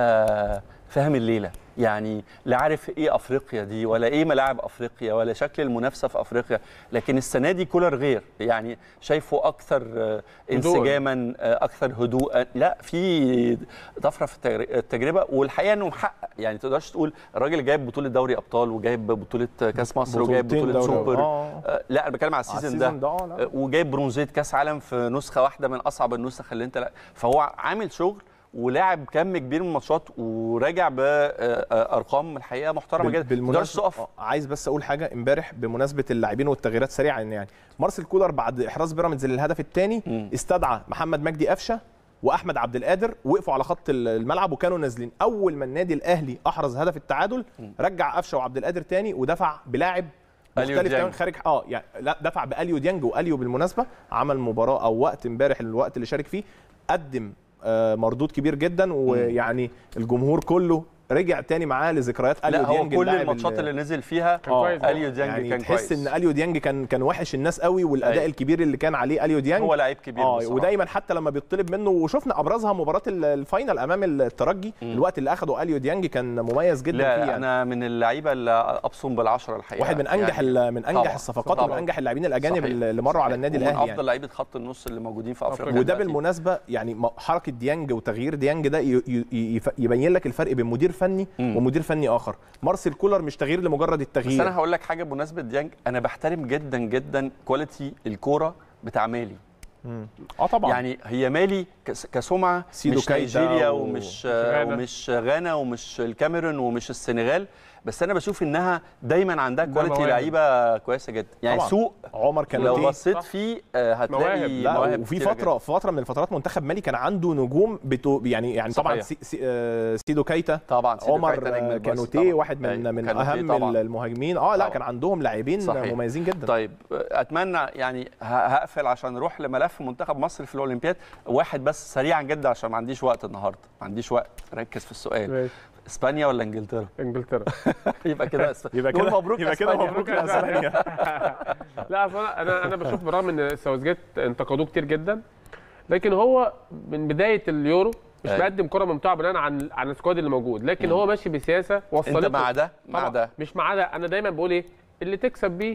فاهم الليله يعني لا عارف ايه افريقيا دي ولا ايه ملاعب افريقيا ولا شكل المنافسه في افريقيا لكن السنه دي كولر غير يعني شايفه اكثر آه، هدوءاً. انسجاما آه، اكثر هدوءا لا في طفره في التجر- التجربه والحقيقه انه محقق يعني تقدرش تقول الراجل جايب بطوله دوري ابطال وجايب بطوله كاس مصر وجايب بطولتين بطوله دوري. سوبر آه. آه، لا انا بتكلم على على السيزون ده السيزون ده، آه، لا. آه، وجايب برونزيه كاس عالم في نسخه واحده من اصعب النسخ اللي انت لا فهو عامل شغل ولاعب كم كبير من الماتشات وراجع بارقام الحقيقه محترمه بال- جدا ما تقدرش تقف آه، عايز بس اقول حاجه امبارح بمناسبه اللاعبين والتغييرات سريعا يعني مارسيل كولر بعد احراز بيراميدز للهدف الثاني مم. استدعى محمد مجدي قفشه واحمد عبد القادر وقفوا على خط ال- الملعب وكانوا نازلين اول ما النادي الاهلي احرز هدف التعادل رجع قفشه وعبد القادر تاني ودفع بلاعب أليو مختلف ديانج. تماما خارج اه يعني لا دفع باليو ديانج واليو بالمناسبه عمل مباراه او وقت امبارح الوقت اللي شارك فيه قدم آه، مردود كبير جدا ويعني الجمهور كله رجع تاني معاه لذكريات اليو لا هو ديانج كل اللاعب الماتشات اللي نزل فيها كان كويس. اليو ديانج يعني كان تحس كويس ان اليو ديانج كان كان وحش الناس قوي والاداء أيوة. الكبير اللي كان عليه اليو ديانج هو لعيب كبير اه بصراحة. ودايما حتى لما بيطلب منه وشفنا ابرزها مباراه ال- الفاينل امام الترجي الوقت اللي اخده اليو ديانج كان مميز جدا لا فيه يعني. انا من اللعيبه اللي ابصم بالعشره الحقيقه واحد من انجح يعني يعني من انجح طبعاً. الصفقات طبعاً. ومن انجح اللاعبين الاجانب صحيح. اللي مروا على النادي ومن الاهلي افضل يعني. لعيبه خط النص اللي موجودين في افريقيا وده دلوقتي. بالمناسبه يعني م- حركه ديانج وتغيير ديانج ده ي- ي- يف- يبين لك الفرق بين مدير فني مم. ومدير فني اخر مارسيل كولر مش تغيير لمجرد بس التغيير انا هقول لك حاجه بمناسبه ديانج انا بحترم جدا جدا كواليتي الكوره بتاع مالي اه طبعا يعني هي مالي كس- كسمعه سيدو مش كايتا نيجيريا و- ومش غانا. ومش غانا ومش الكاميرون ومش السنغال بس انا بشوف انها دايما عندها ده كواليتي مواهب. لعيبه كويسه جدا يعني طبعاً. سوق عمر لو كانوتيه بصيت صح. فيه آه، هتلاقي مواهب. لا مواهب وفي كتيرة فتره في فتره من الفترات منتخب مالي كان عنده نجوم بتو يعني يعني طبعا صحيح. سي سي آه سيدو كايتا طبعا سيدو عمر كايتا نجم آه، البارسا كانوتيه طبعاً. واحد من أيوة، من كانوتيه اهم طبعاً. المهاجمين اه لا طبعاً. كان عندهم لاعبين صحيح. مميزين جدا طيب اتمنى يعني ه- هقفل عشان نروح لملف منتخب مصر في الاولمبياد واحد بس سريعا جدا عشان ما عنديش وقت النهارده ما عنديش وقت ركز في السؤال ماشي. اسبانيا ولا انجلترا انجلترا يبقى كده إسب- يبقى نقول كده مبروك يبقى كده أسبانيا. مبروك لاسبانيا لا اصل أنا- انا انا بشوف بالرغم ان ساوثجيت انتقدوه كتير جدا لكن هو من بدايه اليورو مش أيوة. مقدم كره ممتعه بناء عن عن السكواد اللي موجود لكن هو ماشي بسياسه وصلته انت مع ده مع طبعاً. ده مش مع ده انا دايما بقول ايه اللي تكسب بيه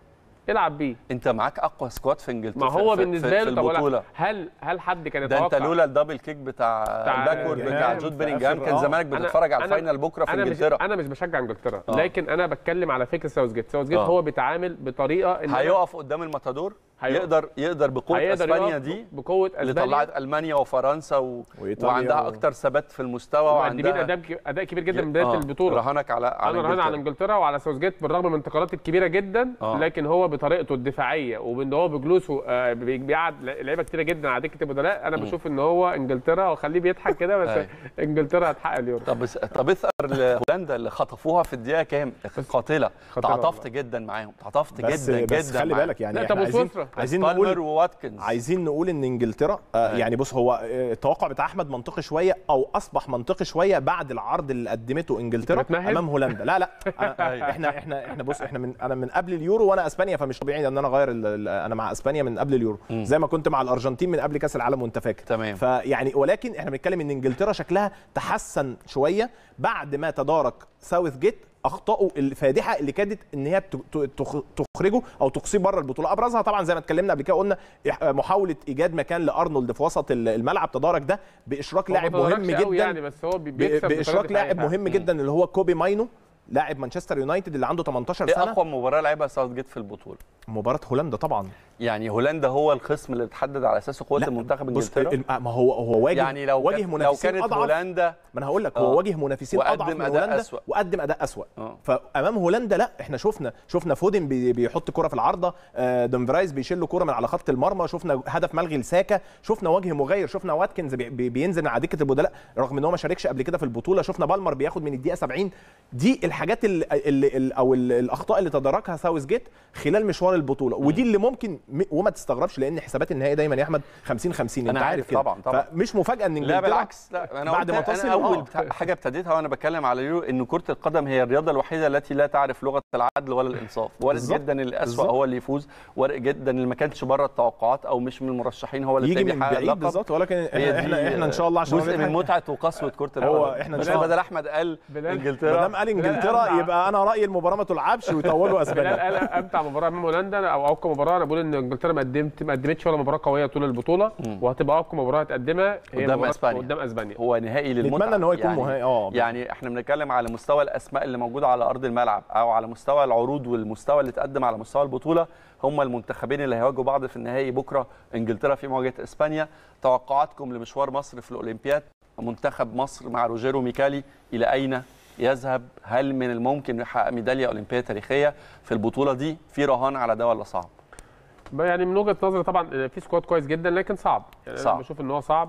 العب بيه انت معاك اقوى سكواد في انجلترا ما في- هو في- بالنسبه في, له في طب ولا- البطوله هل هل حد كان ده يتوقع انت لولا الدبل كيك بتاع بتاع الباكورد بتاع جهام جود في بيلينجهام آخر- كان آه. زمانك أنا- بتتفرج على أنا- الفاينل بكره في انا مش انجلترا انا مش بشجع انجلترا آه. لكن انا بتكلم على فكره ساوثجيت ساوثجيت آه. هو بيتعامل بطريقه ان أنا- هيقف قدام الماتادور هيقف. يقدر يقدر بقوه هيقدر اسبانيا يقف دي بقوه اللي اسبانيا طلعت المانيا وفرنسا و... وإيطاليا وعندها و- اكتر ثبات في المستوى مقدمين وعندها اداء ك- اداء كبير جدا من بدايه آه، البطوله رهانك على على انا راهن على إنجلترا. انجلترا وعلى ساوثجيت بالرغم من الانتقادات الكبيره جدا آه. لكن هو بطريقته الدفاعيه وبان هو بجلوسه آه، بي- بيقعد لعيبه كتيره جدا على دكه البدلاء انا بشوف ان هو انجلترا وخليه بيضحك كده بس أيوة. انجلترا هتحقق اليورو طب اس- طب اثر لهولندا اللي خطفوها في الدقيقه كام؟ قاتله خطيرة تعاطفت والله. جدا معاهم تعاطفت بس جدا بس جدا خلي معاهم. بالك يعني لا، احنا طب عايزين وسويسرا؟ عايزين بالمر نقول وواتكنز عايزين نقول ان انجلترا آه أيوة. يعني بص هو آه، التوقع بتاع احمد منطقي شويه او اصبح منطقي شويه بعد العرض اللي قدمته انجلترا بتمهد؟ امام هولندا لا لا أنا أيوة. احنا احنا احنا بص احنا من انا من قبل اليورو وانا اسبانيا فمش طبيعي ان انا اغير ال- ال- انا مع اسبانيا من قبل اليورو مم. زي ما كنت مع الارجنتين من قبل كاس العالم وانت فاكر تمام. فيعني ولكن احنا بنتكلم ان انجلترا شكلها تحسن شويه بعد ما تدارك ساوث جيت اخطائه الفادحه اللي كادت ان هي ت- ت- تخ- تخرجه او تقصيه بره البطوله ابرزها طبعا زي ما اتكلمنا قبل كده قلنا إح- محاوله ايجاد مكان لارنولد في وسط ال- الملعب تدارك ده باشراك هو لاعب ما مهم تدركش قوي جدا يعني بس هو بي- ب- بيكسب بطريقة باشراك لاعب دفاعية. مهم جدا اللي هو كوبي ماينو لاعب مانشستر يونايتد اللي عنده 18 ايه سنه اقوى مباراه لعبها ساوث جيت في البطوله؟ مباراه هولندا طبعا يعني هولندا هو الخصم اللي اتحدد على اساسه قوه لا، المنتخب بص انجلترا ال- ما هو هو واجه يعني لو واجه كانت لو منافسين كانت اضعف هولندا ما انا هقول لك آه. هو واجه منافسين وقدم اضعف من أداء هولندا أسوأ. وقدم اداء اسوا آه. فامام هولندا لا احنا شفنا شفنا فودن بي- بيحط كره في العارضه آه، دومفرايز بيشيل له كره من على خط المرمى شفنا هدف ملغي لساكا شفنا وجه مغير شفنا واتكنز بي- بي- بينزل من على دكه البدلاء رغم ان هو ما شاركش قبل كده في البطوله شفنا بالمر بياخد من الدقيقه 70 دي الحاجات اللي, اللي او ال- الاخطاء اللي تداركها ساوث جيت خلال مشوار البطوله ودي اللي ممكن م- وما تستغربش لان حسابات النهائي دايما يا احمد 50 50 أنا انت عارف عارف كده طبعاً، طبعاً. فمش مفاجاه ان لا انجلترا بالعكس لا انا بعد قلت ما تصل انا اول آه. بتا- حاجه ابتديتها وانا بتكلم على اليورو ان كره القدم هي الرياضه الوحيده التي لا تعرف لغه العدل ولا الانصاف وارد بالظبط. جدا الاسوأ بالظبط. هو اللي يفوز وارد جدا اللي ما كانش بره التوقعات او مش من المرشحين هو اللي يجي تلاقيه من بيحقق بعيد لقب. بالظبط ولكن هي احنا دي احنا, احنا ان شاء الله عشان جزء نضحك- من متعه وقسوه كره القدم هو إحنا إن شاء الله- بدل احمد قال بلال- انجلترا ما دام قال انجلترا أمتع. يبقى انا رايي المباراه ما تلعبش ويطولوا بلال اسبانيا قال امتع مباراه امام هولندا او اقوى مباراه انا بقول ان انجلترا ما قدمت ما قدمتش ولا مباراه قويه طول البطوله وهتبقى اقوى مباراه هتقدمها هي قدام مباراة أسبانيا. قدام اسبانيا هو نهائي للمتعه نتمنى ان هو يكون يعني مهاجم اه يعني احنا بنتكلم على مستوى الاسماء اللي موجوده على ارض الملعب او على مستوى العروض والمستوى اللي اتقدم على مستوى البطوله هم المنتخبين اللي هيواجهوا بعض في النهائي بكره انجلترا في مواجهه اسبانيا توقعاتكم لمشوار مصر في الاولمبياد منتخب مصر مع روجيرو ميكالي الى اين يذهب هل من الممكن يحقق ميداليه اولمبيه تاريخيه في البطوله دي في رهان على ده ولا صعب يعني من وجهه نظري طبعا في سكواد كويس جدا لكن صعب يعني صعب. انا بشوف ان هو صعب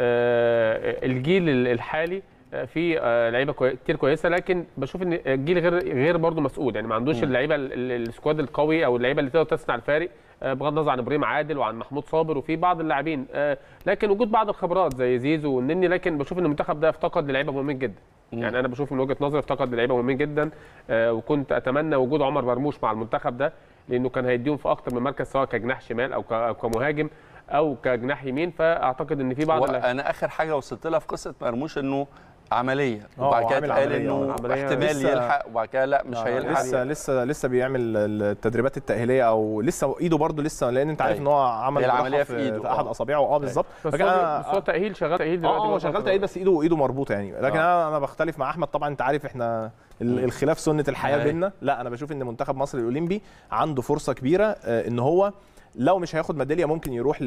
آه، الجيل الحالي آه، في آه، لعيبه كوي- كتير كويسه لكن بشوف ان الجيل غير غير برضه مسؤول يعني ما عندوش اللعيبه ال- ال- السكواد القوي او اللعيبه اللي تقدر تصنع الفارق آه، بغض النظر عن ابراهيم عادل وعن محمود صابر وفي بعض اللاعبين آه، لكن وجود بعض الخبرات زي زيزو والنني لكن بشوف ان المنتخب ده افتقد للعيبه مهمين جدا يعني انا بشوف من وجهه نظري افتقد لعيبه مهمين جدا آه، وكنت اتمنى وجود عمر مرموش مع المنتخب ده لانه كان هيديهم في اكتر من مركز سواء كجناح شمال او ك- أو كمهاجم او كجناح يمين فاعتقد ان في بعض الل- انا اخر حاجه وصلت لها في قصه مرموش انه عمليه آه، وبعد كده عامل اتقال عملية، انه عملية. احتمال لسه- يلحق وبعد كده لا مش هيلحق لسه لسه لسه بيعمل التدريبات التاهيليه او لسه ايده برده لسه لان انت عارف أيوة. ان هو عمل هي جراحة العملية في إيده، في احد آه. اصابعه اه بالظبط بس فكان هو أنا- بس هو تاهيل شغال تاهيل اه دلوقتي اه برضه. شغال تقريبا بس ايده ايده مربوطه يعني لكن آه. انا انا بختلف مع احمد طبعا انت عارف احنا ال- الخلاف سنه الحياه أيوة. بيننا لا انا بشوف ان منتخب مصر الاولمبي عنده فرصه كبيره آه، ان هو لو مش هياخد ميداليه ممكن يروح ل-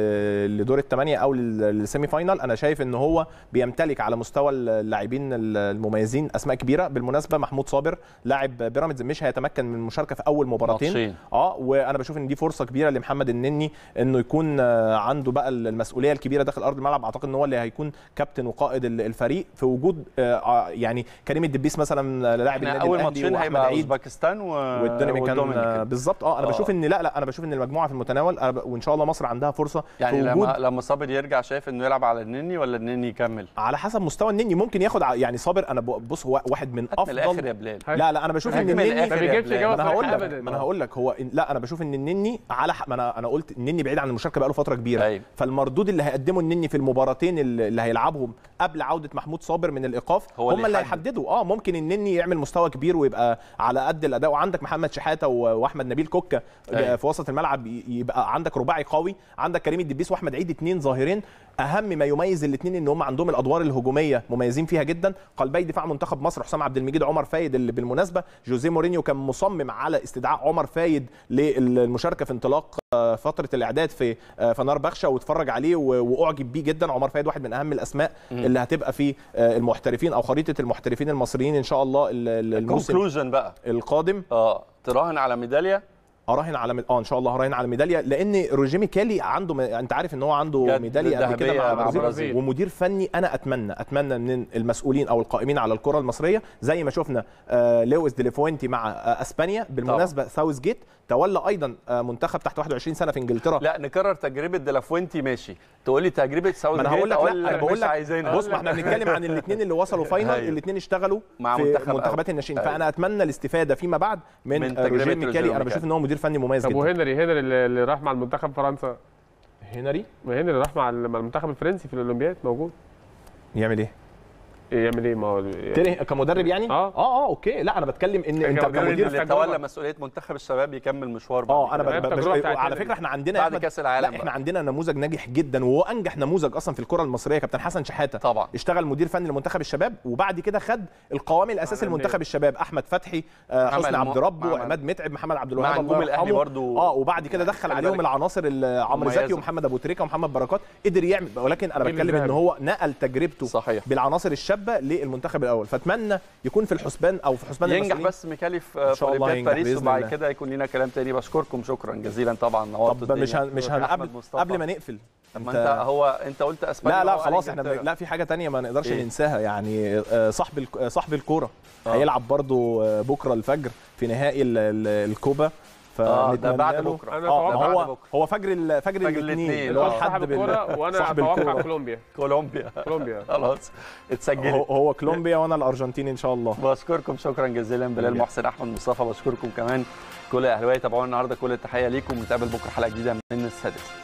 ل- لدور الثمانيه او لل- للسيمي فاينال انا شايف ان هو بيمتلك على مستوى اللاعبين المميزين اسماء كبيره بالمناسبه محمود صابر لاعب بيراميدز مش هيتمكن من المشاركه في اول مباراتين ماتشين. اه وانا بشوف ان دي فرصه كبيره لمحمد النني انه يكون آه، عنده بقى المسؤوليه الكبيره داخل ارض الملعب اعتقد ان هو اللي هيكون كابتن وقائد ال- الفريق في وجود آه، آه، يعني كريم الدبيس مثلا لاعب احنا النادي اول الاهلي ماتشين واحمد هيبقى عيد اوزبكستان و... والدومينيكان آه، والدومينيكان. بالظبط اه انا آه. بشوف ان لا لا انا بشوف ان المجموعه في المتناول أنا ب- وان شاء الله مصر عندها فرصه يعني في وجود لما لما صابر يرجع شايف انه يلعب على النني ولا النني يكمل؟ على حسب مستوى النني ممكن ياخد ع- يعني صابر انا ب- بص هو واحد من هات من الاخر افضل يا بلال لا لا انا بشوف ان هات من النني الآخر ما يا بيجيبش بلال. إجابة ما انا هقول صحيحة لك أبداً. ما انا هقول لك هو إن- لا انا بشوف ان النني على ح- ما انا انا قلت النني بعيد عن المشاركه بقاله فتره كبيره أيوة. فالمردود اللي هيقدمه النني في المباراتين اللي اللي هيلعبهم قبل عوده محمود صابر من الايقاف هو هم اللي اللي يحدد. هيحددوا اه ممكن النني يعمل مستوى كبير ويبقى على قد الاداء وعندك محمد شحاته و- واحمد نبيل كوكا أيوة. في وسط الملعب ي- يبقى عندك رباعي قوي عندك كريم الدبيس واحمد عيد اثنين ظاهرين اهم ما يميز الاثنين ان هم عندهم الادوار الهجوميه مميزين فيها جدا قلبي دفاع منتخب مصر حسام عبد المجيد عمر فايد اللي بالمناسبه جوزيه مورينيو كان مصمم على استدعاء عمر فايد للمشاركه في انطلاق آه، فتره الاعداد في آه، فنار بخشة واتفرج عليه و- واعجب بيه جدا عمر فايد واحد من اهم الاسماء اللي هتبقى في آه، المحترفين او خريطه المحترفين المصريين ان شاء الله ال- ال- الموسم كونكلوجن بقى القادم اه تراهن على ميداليه اراهن على مد... اه ان شاء الله هراهن على ميداليه لان روجيه ميكالي عنده م... انت عارف ان هو عنده جد ميداليه قبل كده ذهبية مع مع البرازيل البرازيل. ومدير فني انا اتمنى اتمنى من المسؤولين او القائمين على الكره المصريه زي ما شفنا آه لويس ديليفوينتي مع آه اسبانيا بالمناسبه ساوث جيت تولى ايضا آه منتخب تحت 21 سنه في انجلترا لا نكرر تجربه ديلافوينتي ماشي تقول لي تجربه ساوث ما انا هقول لك لا انا بقول مش لك عايزينها بص ما احنا بنتكلم عن الاثنين اللي وصلوا فاينل أيوة. الاثنين اشتغلوا مع في منتخب منتخبات أول. الناشئين أيوة. فانا اتمنى الاستفاده فيما بعد من, من من تجربة روجيه روجيه ميكالي انا بشوف ميكالي. ان هو مدير فني مميز طب جدا وهنري هنري اللي اللي راح مع المنتخب فرنسا هنري ما هنري راح مع مع المنتخب الفرنسي في الاولمبياد موجود يعمل ايه يعمل ايه ما هو تيري كمدرب يعني آه. اه اه اوكي لا انا بتكلم ان انت كمدرب كمدير اللي تجربة. تولى مسؤوليه منتخب الشباب يكمل مشوار بعد اه انا كده. ب- ب- التجربة بش... بتاعت على هنري. فكره احنا عندنا يا بعد أحمد- كاس العالم لا احنا بقى. عندنا نموذج ناجح جدا وهو انجح نموذج اصلا في الكره المصريه كابتن حسن شحاته طبعا اشتغل مدير فني لمنتخب الشباب وبعد كده خد القوام الاساسي مع لمنتخب الشباب احمد فتحي آه، محمد حسني الم- عبد ربه مع- وعماد متعب محمد عبد مع الوهاب نجوم الله الأهلي يرحمه برضو اه وبعد كده دخل خلي عليهم بالك. العناصر ال- عمرو زكي مميزة. ومحمد ابو تريكه ومحمد بركات قدر يعمل ولكن انا جيل بتكلم ان الذهبي. هو نقل تجربته صحيح بالعناصر الشابه للمنتخب الاول فاتمنى يكون في الحسبان او في حسبان ينجح المسؤولين. بس ميكالي في إن في شاء الله اولمبياد ينجح باريس بإذن وبعد الله. كده يكون لنا كلام تاني بشكركم شكرا جزيلا طبعا نورتوا طب مش الدنيا. هن... مش هن... أحمد قبل, مصطفى. قبل ما نقفل طب ما انت هو انت قلت اسبانيا لا لا وهو قال خلاص احنا إنجلترا. بن- لا في حاجه تانية ما نقدرش إيه؟ ننساها يعني آه، صاحب الك- آه، صاحب الكوره آه. هيلعب برضو آه، بكره الفجر في نهائي ال- ال- الكوبا اه ده فنتمنى بعد له- بكره أنا اه ده ما بعد هو بكرة. هو فجر ال- فجر فجر الاثنين الاثنين، اللي هو آه. الحد صاحب بال- الكوره وانا صاحب اتوقع الكورة. كولومبيا كولومبيا كولومبيا خلاص هو, اتسجلت هو كولومبيا وانا الارجنتين ان شاء الله بشكركم شكرا جزيلا بلال محسن احمد مصطفى بشكركم كمان كل الاهلاويه تابعونا النهارده كل التحيه ليكم ونتقابل بكره حلقه جديده من السادسه